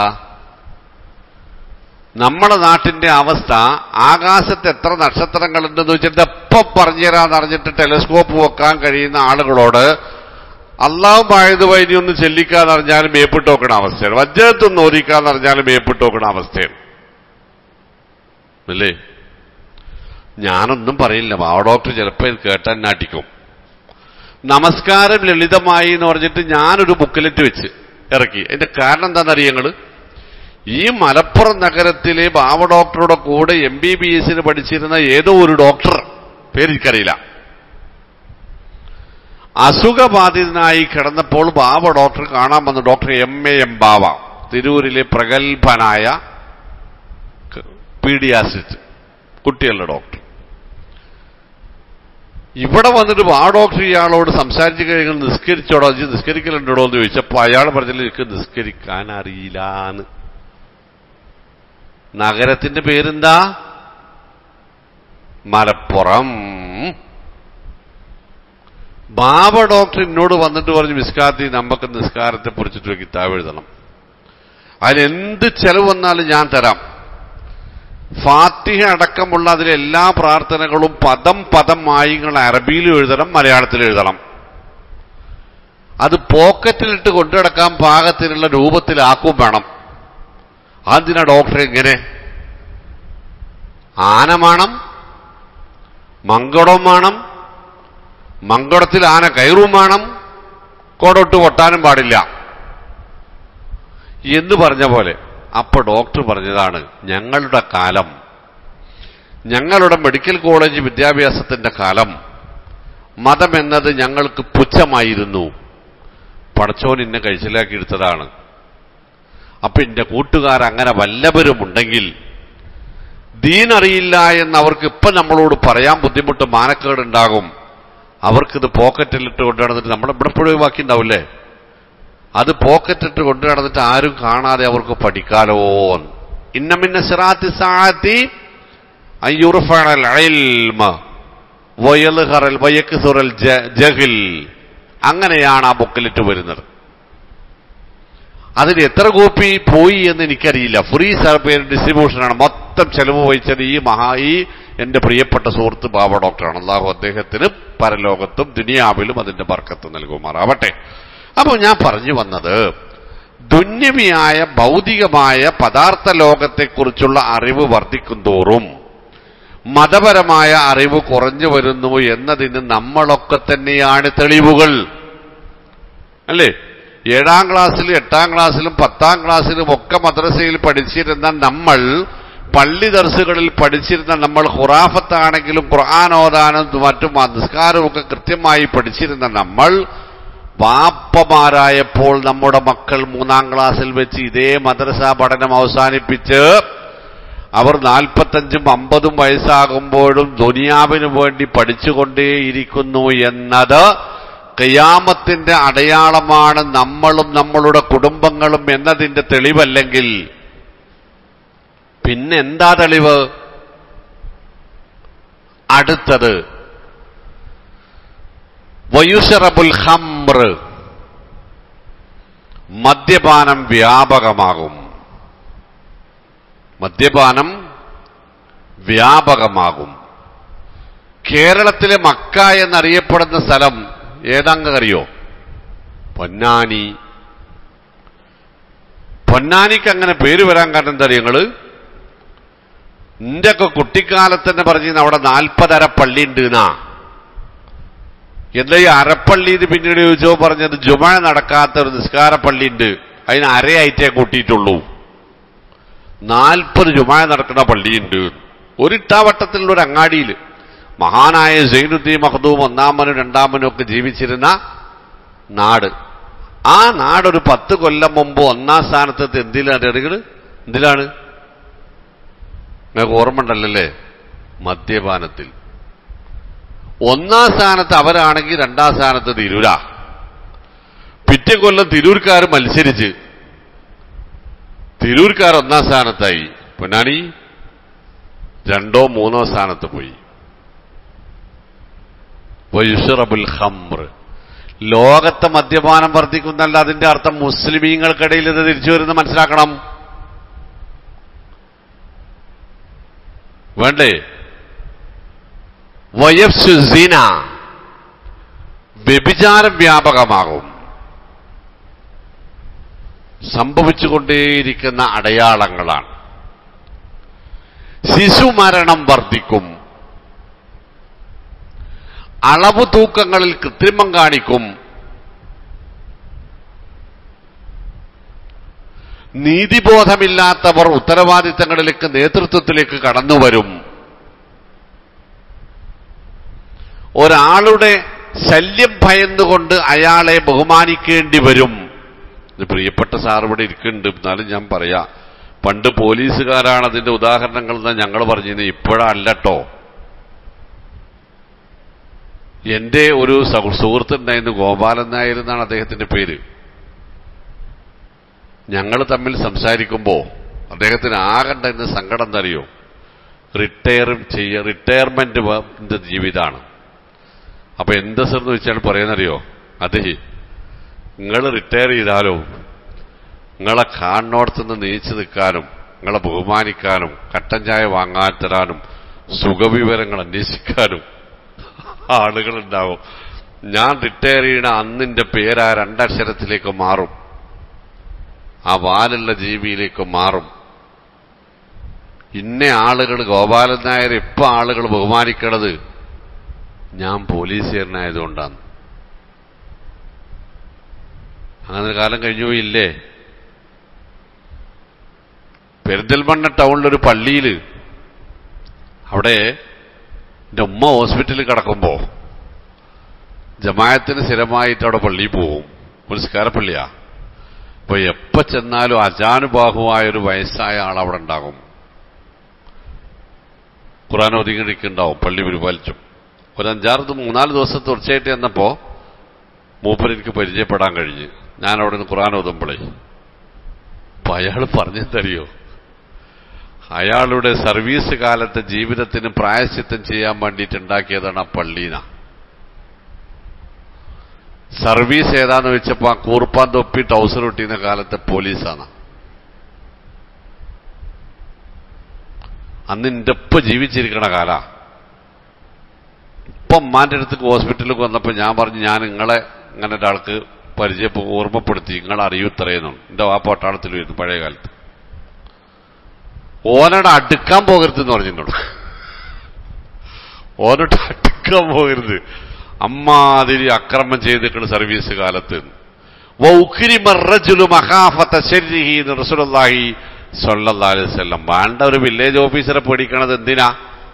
നമ്മുടെ നാട്ടിന്റെ അവസ്ഥ ആകാശത്ത് എത്ര നക്ഷത്രങ്ങളുണ്ടെന്ന് വെച്ചിട്ട് എപ്പോ പറഞ്ഞുതരാന്ന് അറിഞ്ഞിട്ട് ടെലിസ്കോപ്പ് വെക്കാൻ കഴിയുന്ന ആളുകളോട് അള്ളാഹു പായത് വൈദ്യ ഒന്ന് ചെല്ലിക്കാന്ന് അറിഞ്ഞാലും മേപ്പിട്ട് നോക്കണ അവസ്ഥയാണ് വജ്രത്തൊന്ന് ഓരിക്കാന്ന് അറിഞ്ഞാലും മേപ്പിട്ട് നോക്കണ അവസ്ഥയാണ് അല്ലേ ഞാനൊന്നും പറയില്ല ബാവ ഡോക്ടർ ചിലപ്പോൾ ഇത് കേട്ടാൻ നാട്ടിക്കും നമസ്കാരം ലളിതമായി എന്ന് പറഞ്ഞിട്ട് ഞാനൊരു ബുക്കിലെറ്റ് വെച്ച് ഇറക്കി അതിന്റെ കാരണം എന്താണെന്നറിയ ഞങ്ങള് ഈ മലപ്പുറം നഗരത്തിലെ ബാവ ഡോക്ടറുടെ കൂടെ എം ബി ബി എസിന് പഠിച്ചിരുന്ന ഏതോ ഒരു ഡോക്ടർ പേരെനിക്കറിയില്ല അസുഖബാധിതനായി കിടന്നപ്പോൾ ബാവ ഡോക്ടർ കാണാൻ വന്ന doctor M A M Bava തിരൂരിലെ പ്രഗത്ഭനായ പീഡിയാസിസ്റ്റ് കുട്ടികളുടെ ഡോക്ടർ ഇവിടെ വന്നിട്ട് ആ ഡോക്ടർ ഇയാളോട് സംസാരിച്ചു കഴിഞ്ഞാൽ നിസ്കരിച്ചോടോ ഇത് നിസ്കരിക്കലുണ്ടോ എന്ന് ചോദിച്ചപ്പോൾ അയാൾ പറഞ്ഞില്ല എനിക്ക് നിസ്കരിക്കാൻ അറിയില്ലാന്ന് നഗരത്തിന്റെ പേരെന്താ മലപ്പുറം ബാബ ഡോക്ടർ എന്നോട് വന്നിട്ട് പറഞ്ഞു മിസ്കാത്തി നമുക്ക് നിസ്കാരത്തെ കുറിച്ചിട്ട് ഒരു കിതാബ് എഴുതണം അതിനെന്ത് ചെലവ് വന്നാലും ഞാൻ തരാം ഫാത്തിഹ അടക്കമുള്ള അതിലെ എല്ലാ പ്രാർത്ഥനകളും പദം പദമായി നിങ്ങൾ അറബിയിൽ എഴുതണം മലയാളത്തിൽ എഴുതണം അത് പോക്കറ്റിലിട്ട് കൊണ്ടുനടക്കാൻ പാകത്തിനുള്ള രൂപത്തിലാക്കും വേണം അതിനാ ഡോക്ടർ എങ്ങനെ ആന വേണം മങ്കടം വേണം മങ്കടത്തിൽ ആന കയറും വേണം കോടോട്ട് പൊട്ടാനും പാടില്ല എന്ന് പറഞ്ഞ പോലെ അപ്പൊ ഡോക്ടർ പറഞ്ഞതാണ് ഞങ്ങളുടെ കാലം ഞങ്ങളുടെ മെഡിക്കൽ കോളേജ് വിദ്യാഭ്യാസത്തിന്റെ കാലം മതം എന്നത് ഞങ്ങൾക്ക് പുച്ഛമായിരുന്നു പടച്ചോൻ എന്നെ കഴിച്ചിലാക്കി എടുത്തതാണ് അപ്പൊ എന്റെ കൂട്ടുകാർ അങ്ങനെ വല്ലവരുമുണ്ടെങ്കിൽ ദീൻ അറിയില്ല എന്ന് അവർക്ക് ഇപ്പൊ നമ്മളോട് പറയാൻ ബുദ്ധിമുട്ട് മാനക്കേടുണ്ടാകും അവർക്കിത് പോക്കറ്റിലിട്ട് കൊണ്ടു നടന്നിട്ട് നമ്മളെ ഇവിടെ എപ്പോഴും ഒഴിവാക്കി ഉണ്ടാവില്ലേ അത് പോക്കറ്റിട്ട് കൊണ്ടു നടന്നിട്ട് ആരും കാണാതെ അവർക്ക് പഠിക്കാലോ ഇന്നമിന്ന സിറാത്തി സാത്തി അയ്യുറുഫൽ ഇൽമ വയലുഹറൽ വയക്കുസുറൽ ജഹിൽ അങ്ങനെയാണ് ആ ബുക്കിലിട്ട് വരുന്നത് അതിന് എത്ര കോപ്പി പോയി എന്ന് എനിക്കറിയില്ല ഫ്രീ സർപ്പേർ ഡിസ്ട്രിബ്യൂഷനാണ് മൊത്തം ചെലവ് വഹിച്ചത് ഈ മഹാ ഈ എന്റെ പ്രിയപ്പെട്ട സുഹൃത്ത് ബാബ ഡോക്ടറാണ് അള്ളാഹു അദ്ദേഹത്തിന് പരലോകത്തും ദുനിയാവിലും അതിന്റെ ബർക്കത്ത് നൽകുമാറാവട്ടെ അപ്പോൾ ഞാൻ പറഞ്ഞു വന്നത് ദുന്യവിയായ ഭൗതികമായ പദാർത്ഥ ലോകത്തെക്കുറിച്ചുള്ള അറിവ് വർദ്ധിക്കും തോറും മതപരമായ അറിവ് കുറഞ്ഞു വരുന്നു എന്നതിന് നമ്മളൊക്കെ തന്നെയാണ് തെളിവുകൾ അല്ലേ ഏഴാം ക്ലാസ്സിലും എട്ടാം ക്ലാസ്സിലും പത്താം ക്ലാസ്സിലും ഒക്കെ മദ്രസയിൽ പഠിച്ചിരുന്ന നമ്മൾ പള്ളി ദർസുകളിൽ പഠിച്ചിരുന്ന നമ്മൾ ഖുറാഫത്താണെങ്കിലും ഖുർആൻ ഓതാനും മറ്റും നിസ്കാരവും ഒക്കെ കൃത്യമായി പഠിച്ചിരുന്ന നമ്മൾ വാപ്പമാരായപ്പോൾ നമ്മുടെ മക്കൾ മൂന്നാം ക്ലാസ്സിൽ വെച്ച് ഇതേ മദ്രസ പഠനം അവസാനിപ്പിച്ച് അവർ നാൽപ്പത്തഞ്ചും അമ്പതും വയസ്സാകുമ്പോഴും ദുനിയാവിനു വേണ്ടി പഠിച്ചുകൊണ്ടേയിരിക്കുന്നു എന്നത് കയ്യാമത്തിന്റെ അടയാളമാണ് നമ്മളും നമ്മളുടെ കുടുംബങ്ങളും എന്നതിന്റെ തെളിവല്ലെങ്കിൽ പിന്നെന്താ തെളിവ് അടുത്തത് വയുഷറബുൽ ഹംറ് മദ്യപാനം വ്യാപകമാകും മദ്യപാനം വ്യാപകമാകും കേരളത്തിലെ മക്ക എന്നറിയപ്പെടുന്ന സ്ഥലം ഏതാങ്കറിയോ പൊന്നാനി പൊന്നാനിക്ക് അങ്ങനെ പേര് വരാൻ കാരണം എന്താ നിങ്ങള് നിന്റെ ഒക്കെ കുട്ടിക്കാലത്ത് തന്നെ പറഞ്ഞിരുന്ന അവിടെ നാൽപ്പതര പള്ളി ഉണ്ട് എന്നാ എന്താ ഈ അരപ്പള്ളി ഇത് പിന്നീട് ചോദിച്ചോ പറഞ്ഞത് ജുമ നടക്കാത്ത ഒരു നിസ്കാര പള്ളി ഉണ്ട് അതിന് അരയായിട്ടേ കൂട്ടിയിട്ടുള്ളൂ നാൽപ്പത് ജുമ നടക്കുന്ന പള്ളിയുണ്ട് ഒരു ഇട്ടാവട്ടത്തിലുള്ള ഒരു അങ്ങാടിയിൽ മഹാനായ സൈനുദ്ദീൻ മഹദൂം ഒന്നാമനും രണ്ടാമനും ഒക്കെ ജീവിച്ചിരുന്ന നാട് ആ നാടൊരു പത്ത് കൊല്ലം മുമ്പ് ഒന്നാം സ്ഥാനത്ത് എന്തിലാണ് അറിയുകൾ എന്തിലാണ് നിങ്ങൾക്ക് ഓർമ്മ ഉണ്ടല്ലേ മദ്യപാനത്തിൽ ഒന്നാം സ്ഥാനത്ത് അവരാണെങ്കിൽ രണ്ടാം സ്ഥാനത്ത് തിരൂര പിറ്റേ കൊല്ലം തിരൂർക്കാർ മത്സരിച്ച് തിരൂർക്കാർ ഒന്നാം സ്ഥാനത്തായി പൊന്നാനി രണ്ടോ മൂന്നോ സ്ഥാനത്ത് പോയി വയുഷറബുൽ ഹംർ ലോകത്തെ മദ്യപാനം വർദ്ധിക്കുന്നല്ല അതിന്റെ അർത്ഥം മുസ്ലിമീങ്ങൾക്കിടയിൽ ഇത് തിരിച്ചു വരുന്ന മനസ്സിലാക്കണം വേണ്ടേ വയഫ്സുസീന വ്യഭിചാരം വ്യാപകമാകും സംഭവിച്ചുകൊണ്ടേയിരിക്കുന്ന അടയാളങ്ങളാണ് ശിശുമരണം വർദ്ധിക്കും അളവ് തൂക്കങ്ങളിൽ കൃത്രിമം കാണിക്കും നീതിബോധമില്ലാത്തവർ ഉത്തരവാദിത്തങ്ങളിലേക്ക് നേതൃത്വത്തിലേക്ക് കടന്നുവരും ഒരാളുടെ ശല്യം ഭയന്നുകൊണ്ട് അയാളെ ബഹുമാനിക്കേണ്ടി വരും ഇത് പ്രിയപ്പെട്ട സാർ ഇവിടെ ഇരിക്കുന്നുണ്ട് എന്നാലും ഞാൻ പറയാ പണ്ട് പോലീസുകാരാണ് അതിന്റെ ഉദാഹരണങ്ങൾ എന്ന് ഞങ്ങൾ പറഞ്ഞിരുന്നത് ഇപ്പോഴല്ലട്ടോ എന്റെ ഒരു സുഹൃത്തുണ്ടായിരുന്നു ഗോപാലൻ നായർ എന്നാണ് അദ്ദേഹത്തിന്റെ പേര് ഞങ്ങൾ തമ്മിൽ സംസാരിക്കുമ്പോൾ അദ്ദേഹത്തിന് ആകണ്ട ഇന്ന് സങ്കടം എന്തറിയോ റിട്ടയർ ചെയ്യ റിട്ടയർമെന്റ് ജീവിതമാണ് അപ്പൊ എന്ത് സർ എന്ന് വെച്ചാൽ പറയുന്നറിയോ അതെ നിങ്ങൾ റിട്ടയർ ചെയ്താലോ നിങ്ങളെ കാണോടത്തുനിന്ന് നീച്ചു നിൽക്കാനും നിങ്ങളെ ബഹുമാനിക്കാനും കട്ടൻ ചായ വാങ്ങാൻ തരാനും സുഖവിവരങ്ങൾ അന്വേഷിക്കാനും ആളുകളുണ്ടാവും ഞാൻ റിട്ടയർ ചെയ്യണ അന്നിന്റെ പേര് ആ രണ്ടക്ഷരത്തിലേക്ക് മാറും ആ വാലുള്ള ജീവിയിലേക്ക് മാറും ഇന്ന ആളുകൾ ഗോപാലൻ നായർ ഇപ്പൊ ആളുകൾ ബഹുമാനിക്കണത് ഞാൻ പോലീസുകാരനായതുകൊണ്ടാണ് അങ്ങനെ ഒരു കാലം കഴിഞ്ഞു പോയില്ലേ പെരിന്തൽമണ്ണ ടൗണിലൊരു പള്ളിയിൽ അവിടെ എൻ്റെ ഉമ്മ ഹോസ്പിറ്റലിൽ കിടക്കുമ്പോ ജമായത്തിന് സ്ഥിരമായിട്ട് അവിടെ പള്ളിയിൽ പോവും ഒരു സ്കാരപ്പള്ളിയാ അപ്പൊ എപ്പോ ചെന്നാലും അജാനുബാഹുവായ ഒരു വയസ്സായ ആൾ അവിടെ ഉണ്ടാകും ഖുറാൻ ഒതുങ്ങിയിരിക്കുന്നുണ്ടാവും പള്ളി പരിപാലിച്ചും ഒരു അഞ്ചാറ് ദി- മൂന്നാല് ദിവസം തുടർച്ചയായിട്ട് ചെന്നപ്പോ മൂപ്പർ എനിക്ക് പരിചയപ്പെടാൻ കഴിഞ്ഞ് ഞാൻ അവിടെ നിന്ന് ഖുറാൻ ഓതുമ്പോഴേ അപ്പൊ അയാൾ പറഞ്ഞെന്തറിയോ അയാളുടെ സർവീസ് കാലത്തെ ജീവിതത്തിന് പ്രായശ്ചിത്തം ചെയ്യാൻ വേണ്ടിയിട്ട് ഉണ്ടാക്കിയതാണ് ആ പള്ളീന സർവീസ് ഏതാന്ന് വെച്ചപ്പോ ആ കൂർപ്പാൻ തൊപ്പി ടൗസർ ഒട്ടിയുന്ന കാലത്തെ പോലീസാണ് അന്ന് എന്റെ ഒപ്പം ജീവിച്ചിരിക്കണ കാല ഇപ്പം അമ്മാന്റെ അടുത്തേക്ക് ഹോസ്പിറ്റലിൽ വന്നപ്പോൾ ഞാൻ പറഞ്ഞു ഞാൻ നിങ്ങളെ ഇങ്ങനെ ഒരാൾക്ക് പരിചയപ്പോ ഓർമ്മപ്പെടുത്തി നിങ്ങളെ അറിയൂ ഇത്രയെന്നു എന്റെ വാപ്പ പട്ടാളത്തിൽ വരുന്നു പഴയ കാലത്ത് ഓനോട് അടുക്കാൻ പോകരുത് എന്ന് പറഞ്ഞിട്ടുള്ളൂ ഓനോട് അടുക്കാൻ പോകരുത് അമ്മാതിരി അക്രമം ചെയ്തിട്ടുണ്ട് സർവീസ് കാലത്ത് വൗക്രിമറജുലു മഹാഫത്ത ശരിഹി എന്ന് റസൂലുള്ളാഹി സ്വല്ലല്ലാഹി അലൈഹി വസല്ലം വേണ്ട ഒരു വില്ലേജ് ഓഫീസറെ പേടിക്കണത് എന്തിനാ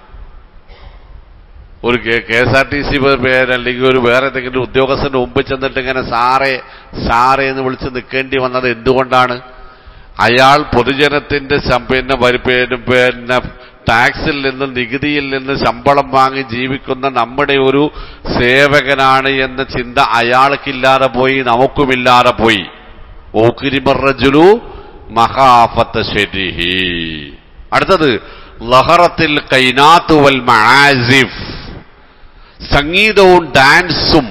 ഒരു K S R T C പേര് അല്ലെങ്കിൽ ഒരു വേറെ ഏതെങ്കിലും ഉദ്യോഗസ്ഥന്റെ മുമ്പിൽ ചെന്നിട്ട് ഇങ്ങനെ സാറേ സാറേ എന്ന് വിളിച്ച് നിൽക്കേണ്ടി വന്നത് എന്തുകൊണ്ടാണ് അയാൾ പൊതുജനത്തിന്റെ ശം- പിന്നെ വരി- പിന്നെ പിന്നെ ടാക്സിൽ നിന്ന് നികുതിയിൽ നിന്ന് ശമ്പളം വാങ്ങി ജീവിക്കുന്ന നമ്മുടെ ഒരു സേവകനാണ് എന്ന ചിന്ത അയാൾക്കില്ലാതെ പോയി നമുക്കുമില്ലാതെ പോയി ഓക്കിരിമറജുലു മഹാഫത്ത ശരിഹി അടുത്തത് ലഹറത്തിൽ കൈനാത്തു വൽ മആസിഫ് സംഗീതവും ഡാൻസും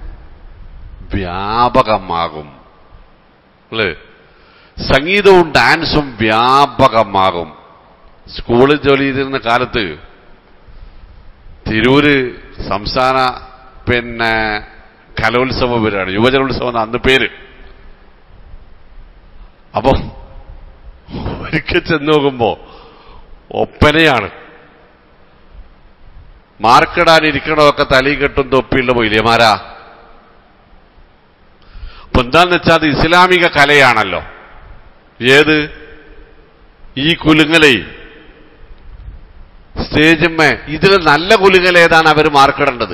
വ്യാപകമാകും അല്ലേ സംഗീതവും ഡാൻസും വ്യാപകമാകും സ്കൂളിൽ ജോലി ചെയ്തിരുന്ന കാലത്ത് തിരൂര് സംസ്ഥാന പിന്നെ കലോത്സവ പരിപാടി യുവജനോത്സവം എന്ന അന്ന് പേര് അപ്പൊ ഒരിക്കൽ ചെന്ന് നോക്കുമ്പോ ഒപ്പനയാണ് മാർക്കിടാനിരിക്കണമൊക്കെ തലയിൽ കെട്ടും തൊപ്പിയുള്ള മൊയിലിയമാരാ അപ്പൊ എന്താന്ന് വെച്ചാൽ അത് ഇസ്ലാമിക കലയാണല്ലോ ഏത് ഈ കുലുങ്ങലേ സ്റ്റേജിന്മേ ഇതിൽ നല്ല കുലുങ്ങൽ ഏതാണ് അവർ മാർക്കിടേണ്ടത്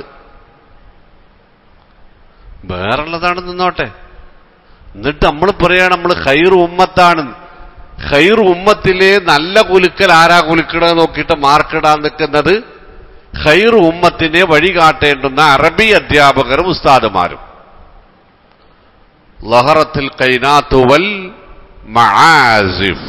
വേറുള്ളതാണ് നിന്നോട്ടെ എന്നിട്ട് നമ്മൾ പറയാണ് നമ്മൾ ഖൈർ ഉമ്മത്താണ് ഖൈർ ഉമ്മത്തിലെ നല്ല കുലുക്കൽ ആരാ കുലുക്കണത് നോക്കിയിട്ട് മാർക്കിടാൻ നിൽക്കുന്നത് ഖൈർ ഉമ്മത്തിനെ വഴികാട്ടേണ്ടുന്ന അറബി അധ്യാപകരും ഉസ്താദുമാരും ലഹറത്തിൽ കൈനാത്തുവൽ മആസിഫ്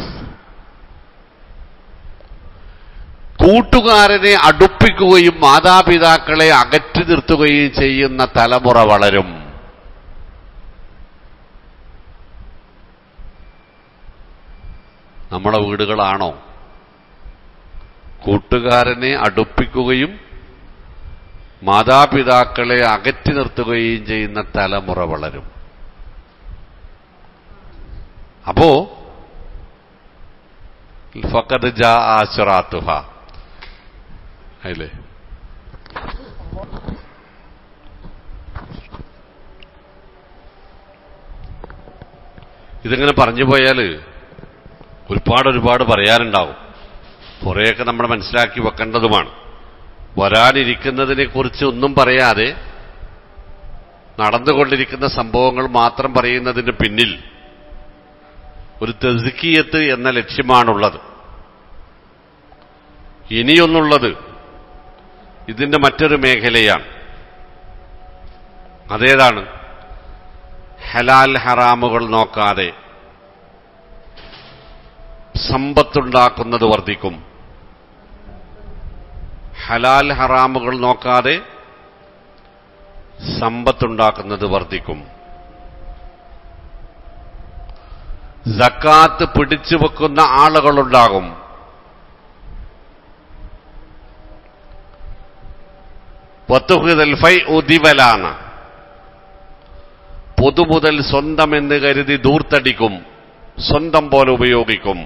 കൂട്ടുകാരനെ അടുപ്പിക്കുകയും മാതാപിതാക്കളെ അകറ്റി നിർത്തുകയും ചെയ്യുന്ന തലമുറ വളരും നമ്മുടെ വീടുകളാണോ കൂട്ടുകാരനെ അടുപ്പിക്കുകയും മാതാപിതാക്കളെ അകറ്റി നിർത്തുകയും ചെയ്യുന്ന തലമുറ വളരും അപ്പോ ഫക്കത് ജാ ആശുറാത്തുഹ അല്ലേ ഇതിങ്ങനെ പറഞ്ഞു പോയാൽ ഒരുപാട് ഒരുപാട് പറയാനുണ്ടാവും കുറേയൊക്കെ നമ്മൾ മനസ്സിലാക്കി വെക്കേണ്ടതുമാണ് വരാനിരിക്കുന്നതിനെ കുറിച്ച് ഒന്നും പറയാതെ നടന്നുകൊണ്ടിരിക്കുന്ന സംഭവങ്ങൾ മാത്രം പറയുന്നതിന് പിന്നിൽ ഒരു തെസുക്കിയത്ത് എന്ന ലക്ഷ്യമാണുള്ളത് ഇനിയൊന്നുള്ളത് ഇതിന്റെ മറ്റൊരു മേഖലയാണ് അതേതാണ് ഹലാൽ ഹറാമുകൾ നോക്കാതെ സമ്പത്തുണ്ടാക്കുന്നത് വർദ്ധിക്കും ഹലാൽ ഹറാമുകൾ നോക്കാതെ സമ്പത്തുണ്ടാക്കുന്നത് വർദ്ധിക്കും സക്കാത്ത് പിടിച്ചു വെക്കുന്ന ആളുകളുണ്ടാകും വത്തുഹുദൽ ഫൈ ഉദിവലാണ് പൊതുമുതൽ സ്വന്തമെന്ന് കരുതി ദൂർത്തടിക്കും സ്വന്തം പോലെ ഉപയോഗിക്കും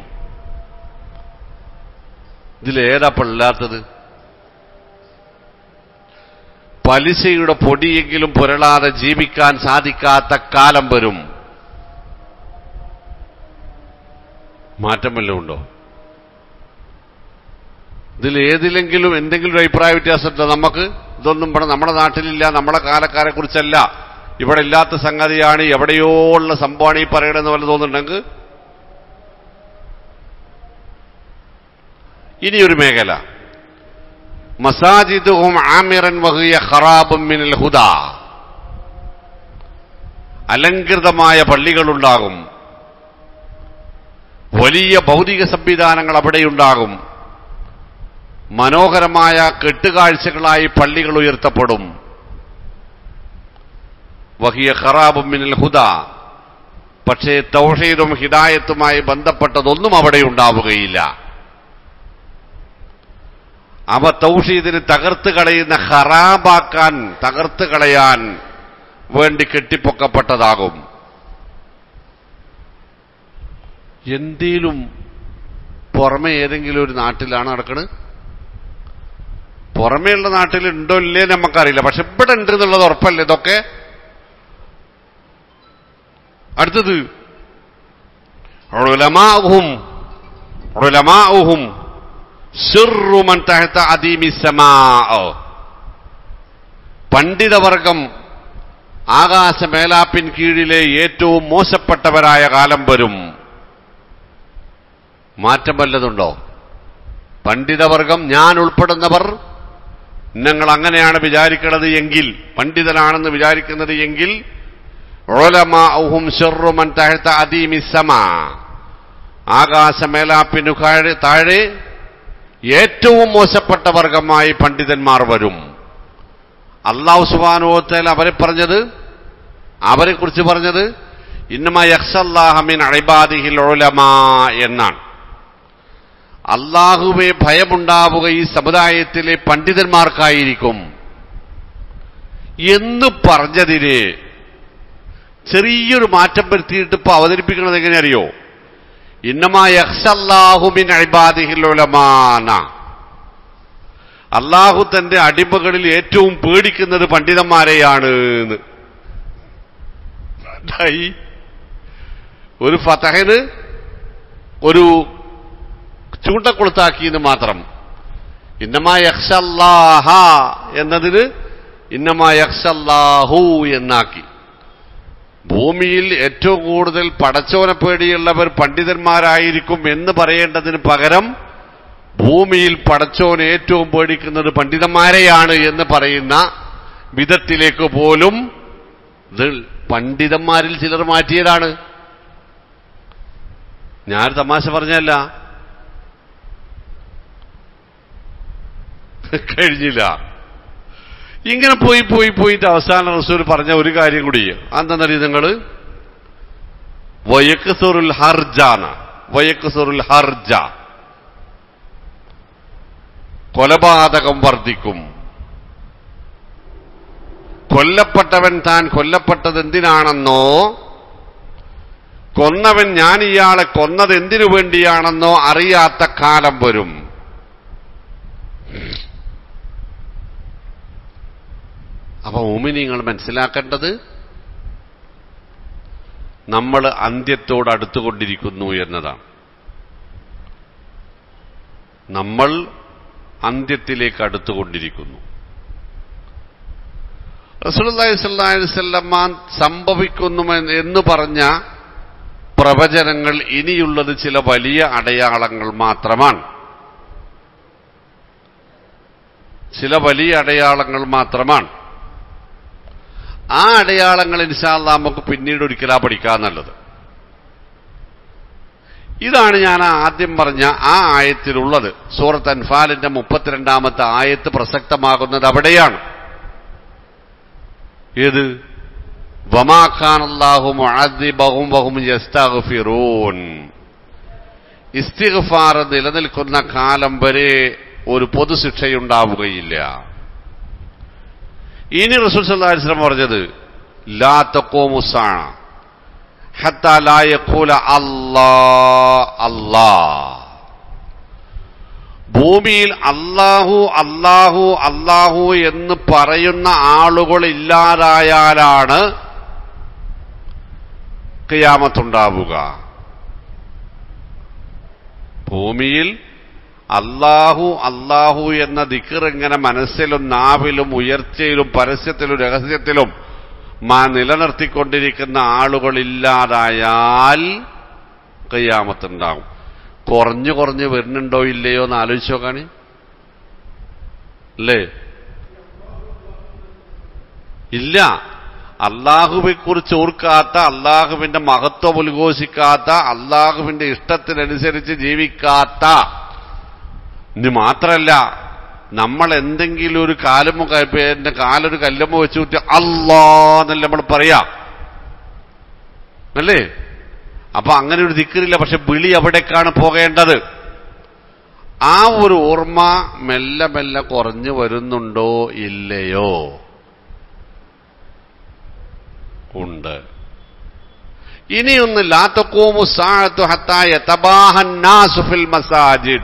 ഇതിലേതാ പിള്ളാത്തത് പലിശയുടെ പൊടിയെങ്കിലും പുരളാതെ ജീവിക്കാൻ സാധിക്കാത്ത കാലം വരും മാറ്റം വല്ലതും ഉണ്ടോ ഇതിൽ ഏതിലെങ്കിലും എന്തെങ്കിലും ഒരു അഭിപ്രായ വ്യത്യാസമുണ്ടോ നമുക്ക് ഇതൊന്നും ഇവിടെ നമ്മുടെ നാട്ടിലില്ല നമ്മുടെ കാലക്കാരെ കുറിച്ചല്ല ഇവിടെ ഇല്ലാത്ത സംഗതിയാണ് എവിടെയോ ഉള്ള സംഭവമാണ് ഈ പറയണമെന്ന് വല്ല തോന്നുന്നുണ്ടെങ്കിൽ ഇനിയൊരു മേഖല മസാജിദുഹും ആമിറൻ വഹിയ ഖറാബും മിനൽ ഹുദ അലങ്കൃതമായ പള്ളികളുണ്ടാകും വലിയ ഭൗതിക സംവിധാനങ്ങൾ അവിടെയുണ്ടാകും മനോഹരമായ കെട്ടുകാഴ്ചകളായി പള്ളികൾ ഉയർത്തപ്പെടും വഹിയ ഖറാബും മിനൽ ഹുദ പക്ഷേ തൗഹീദും ഹിദായത്തുമായി ബന്ധപ്പെട്ടതൊന്നും അവിടെ ഉണ്ടാവുകയില്ല അവ തൗഷീദിന് തകർത്ത് കളയുന്ന ഹറാബാക്കാൻ തകർത്ത് കളയാൻ വേണ്ടി കെട്ടിപ്പൊക്കപ്പെട്ടതാകും എന്തേലും പുറമെ ഏതെങ്കിലും ഒരു നാട്ടിലാണ് നടക്കുന്നത് പുറമേയുള്ള നാട്ടിൽ ഉണ്ടോ ഇല്ലേ നമുക്കറിയില്ല പക്ഷെ ഇവിടെ ഉണ്ട് എന്നുള്ളത് ഉറപ്പല്ലേ ഇതൊക്കെ അടുത്തത് ഉലമാഉഹും ഉലമാഉഹും സിർറു മൻ തഹത അദീമി സമാ പണ്ഡിതവർഗം ആകാശമേലാപ്പിൻ കീഴിലെ ഏറ്റവും മോശപ്പെട്ടവരായ കാലം വരും മാറ്റം വല്ലതുണ്ടോ പണ്ഡിതവർഗം ഞാൻ ഉൾപ്പെടുന്നവർ ഞങ്ങൾ അങ്ങനെയാണ് വിചാരിക്കുന്നത് എങ്കിൽ പണ്ഡിതനാണെന്ന് വിചാരിക്കുന്നത് എങ്കിൽ ഉലമാഉഹും സിർറു മൻ തഹത അദീമി സമാ ആകാശമേലാപ്പിനു താഴെ താഴെ ഏറ്റവും മോശപ്പെട്ട വർഗമായി പണ്ഡിതന്മാർ വരും അള്ളാഹു സുബാനുഭവത്തിൽ അവരെ പറഞ്ഞത് അവരെ കുറിച്ച് പറഞ്ഞത് ഇന്നമ യക്സല്ലാഹമിൻ അഴിബാദിഹിൽ ഒലമാ എന്നാണ് അള്ളാഹുവെ ഭയമുണ്ടാവുക ഈ സമുദായത്തിലെ പണ്ഡിതന്മാർക്കായിരിക്കും എന്ന് പറഞ്ഞതിന് ചെറിയൊരു മാറ്റം വരുത്തിയിട്ട് ഇപ്പൊ അവതരിപ്പിക്കുന്നത് എങ്ങനെ അറിയോ ഇന്നമാ യഹ്സല്ലാഹുമിൻ അഴിബാദിഹിൽ ഒലമാന അള്ളാഹു തന്റെ അടിമകളിൽ ഏറ്റവും പേടിക്കുന്നത് പണ്ഡിതന്മാരെയാണ് എന്ന് എന്തായി? ഒരു ഫതഹന് ഒരു ചൂണ്ടക്കൊളുത്താക്കിയെന്ന് മാത്രം ഇന്നമാ യഹ്സല്ലാഹ എന്നതിന് ഇന്നമാ യഹ്സല്ലാഹു എന്നാക്കി ഭൂമിയിൽ ഏറ്റവും കൂടുതൽ പടച്ചോനെ പേടിയുള്ളവർ പണ്ഡിതന്മാരായിരിക്കും എന്ന് പറയേണ്ടതിന് പകരം ഭൂമിയിൽ പടച്ചോനെ ഏറ്റവും പേടിക്കുന്നത് പണ്ഡിതന്മാരെയാണ് എന്ന് പറയുന്ന വിധത്തിലേക്ക് പോലും ഇത് പണ്ഡിതന്മാരിൽ ചിലർ മാറ്റിയതാണ് ഞാൻ തമാശ പറഞ്ഞല്ല കഴിഞ്ഞില്ല ഇങ്ങനെ പോയി പോയി പോയിട്ട് അവസാന റസൂൽ പറഞ്ഞ ഒരു കാര്യം കൂടി അതെന്നറിയ നിങ്ങൾ വയക്കുസുറുൽ ഹർജാന വയക്കുസുറുൽ ഹർജ കൊലപാതകം വർദ്ധിക്കും കൊല്ലപ്പെട്ടവൻ താൻ കൊല്ലപ്പെട്ടത് എന്തിനാണെന്നോ കൊന്നവൻ ഞാൻ ഇയാളെ കൊന്നത് എന്തിനു വേണ്ടിയാണെന്നോ അറിയാത്ത കാലം വരും അപ്പൊ ഊമി നിങ്ങൾ മനസ്സിലാക്കേണ്ടത് നമ്മൾ അന്ത്യത്തോട് അടുത്തുകൊണ്ടിരിക്കുന്നു എന്നതാണ് നമ്മൾ അന്ത്യത്തിലേക്ക് അടുത്തുകൊണ്ടിരിക്കുന്നു റസൂലുള്ളാഹി സ്വല്ലല്ലാഹി അലൈഹി വസല്ലമ സംഭവിക്കുന്നു എന്ന് പറഞ്ഞ പ്രവചനങ്ങൾ ഇനിയുള്ളത് ചില വലിയ അടയാളങ്ങൾ മാത്രമാണ് ചില വലിയ അടയാളങ്ങൾ മാത്രമാണ് ആ അടയാളങ്ങൾ ഇൻഷാല്ല നമുക്ക് പിന്നീട് ഒരിക്കലാ പഠിക്കാന്നുള്ളത് ഇതാണ് ഞാൻ ആദ്യം പറഞ്ഞ ആ ആയത്തിലുള്ളത് സൂറത്ത് അൻഫാലിന്റെ മുപ്പത്തിരണ്ടാമത്തെ ആയത്ത് പ്രസക്തമാകുന്നത് അവിടെയാണ് ഏത് വമാഖാനല്ലാഹു മുഅദ്ദിബഹും വഹും യസ്തഗ്ഫിറൂൻ ഇസ്തിഗ്ഫാർ നിലനിൽക്കുന്ന കാലം വരെ ഒരു പൊതുശിക്ഷയുണ്ടാവുകയില്ല ഇനി റസൂൽ സല്ലല്ലാഹു അലൈഹി വസല്ലം പറഞ്ഞത് ലാ തഖൂമു സാഅ ഹത്താ ലാ യഖൂല അല്ലാ അല്ലാ ഭൂമിയിൽ അല്ലാഹു അല്ലാഹു അല്ലാഹു എന്ന് പറയുന്ന ആളുകൾ ഇല്ലാതായാലാണ് കിയാമത്തുണ്ടാവുക ഭൂമിയിൽ അല്ലാഹു അല്ലാഹു എന്ന ദിക്കർ ഇങ്ങനെ മനസ്സിലും നാവിലും ഉയർച്ചയിലും പരസ്യത്തിലും രഹസ്യത്തിലും മാ നിലനിർത്തിക്കൊണ്ടിരിക്കുന്ന ആളുകളില്ലാതായാൽ കയ്യാമത്തുണ്ടാവും കുറഞ്ഞു കുറഞ്ഞ് വരുന്നുണ്ടോ ഇല്ലയോ എന്ന് ആലോചിച്ച് നോക്കാണ് അല്ലേ ഇല്ല അള്ളാഹുവെ കുറിച്ച് ഓർക്കാത്ത അള്ളാഹുവിന്റെ മഹത്വം ഉദ്ഘോഷിക്കാത്ത അള്ളാഹുവിന്റെ ഇഷ്ടത്തിനനുസരിച്ച് ജീവിക്കാത്ത ഇനി മാത്രല്ല നമ്മൾ എന്തെങ്കിലും ഒരു കാലമോ എന്റെ കാലൊരു കല്ലമ്മ വെച്ച് കുത്തി അല്ലാന്നല്ല നമ്മൾ പറയാ അല്ലേ അപ്പൊ അങ്ങനെ ഒരു ദിക്കറില്ല പക്ഷെ വിളി എവിടേക്കാണ് പോകേണ്ടത് ആ ഒരു ഓർമ്മ മെല്ലെ മെല്ലെ കുറഞ്ഞു വരുന്നുണ്ടോ ഇല്ലയോ ഉണ്ട് ഇനിയൊന്ന് ലാത്തക്കോമു സാഴത്തു ഹത്തായ തബാഹന്നാസുഫിൽ മസാജിദ്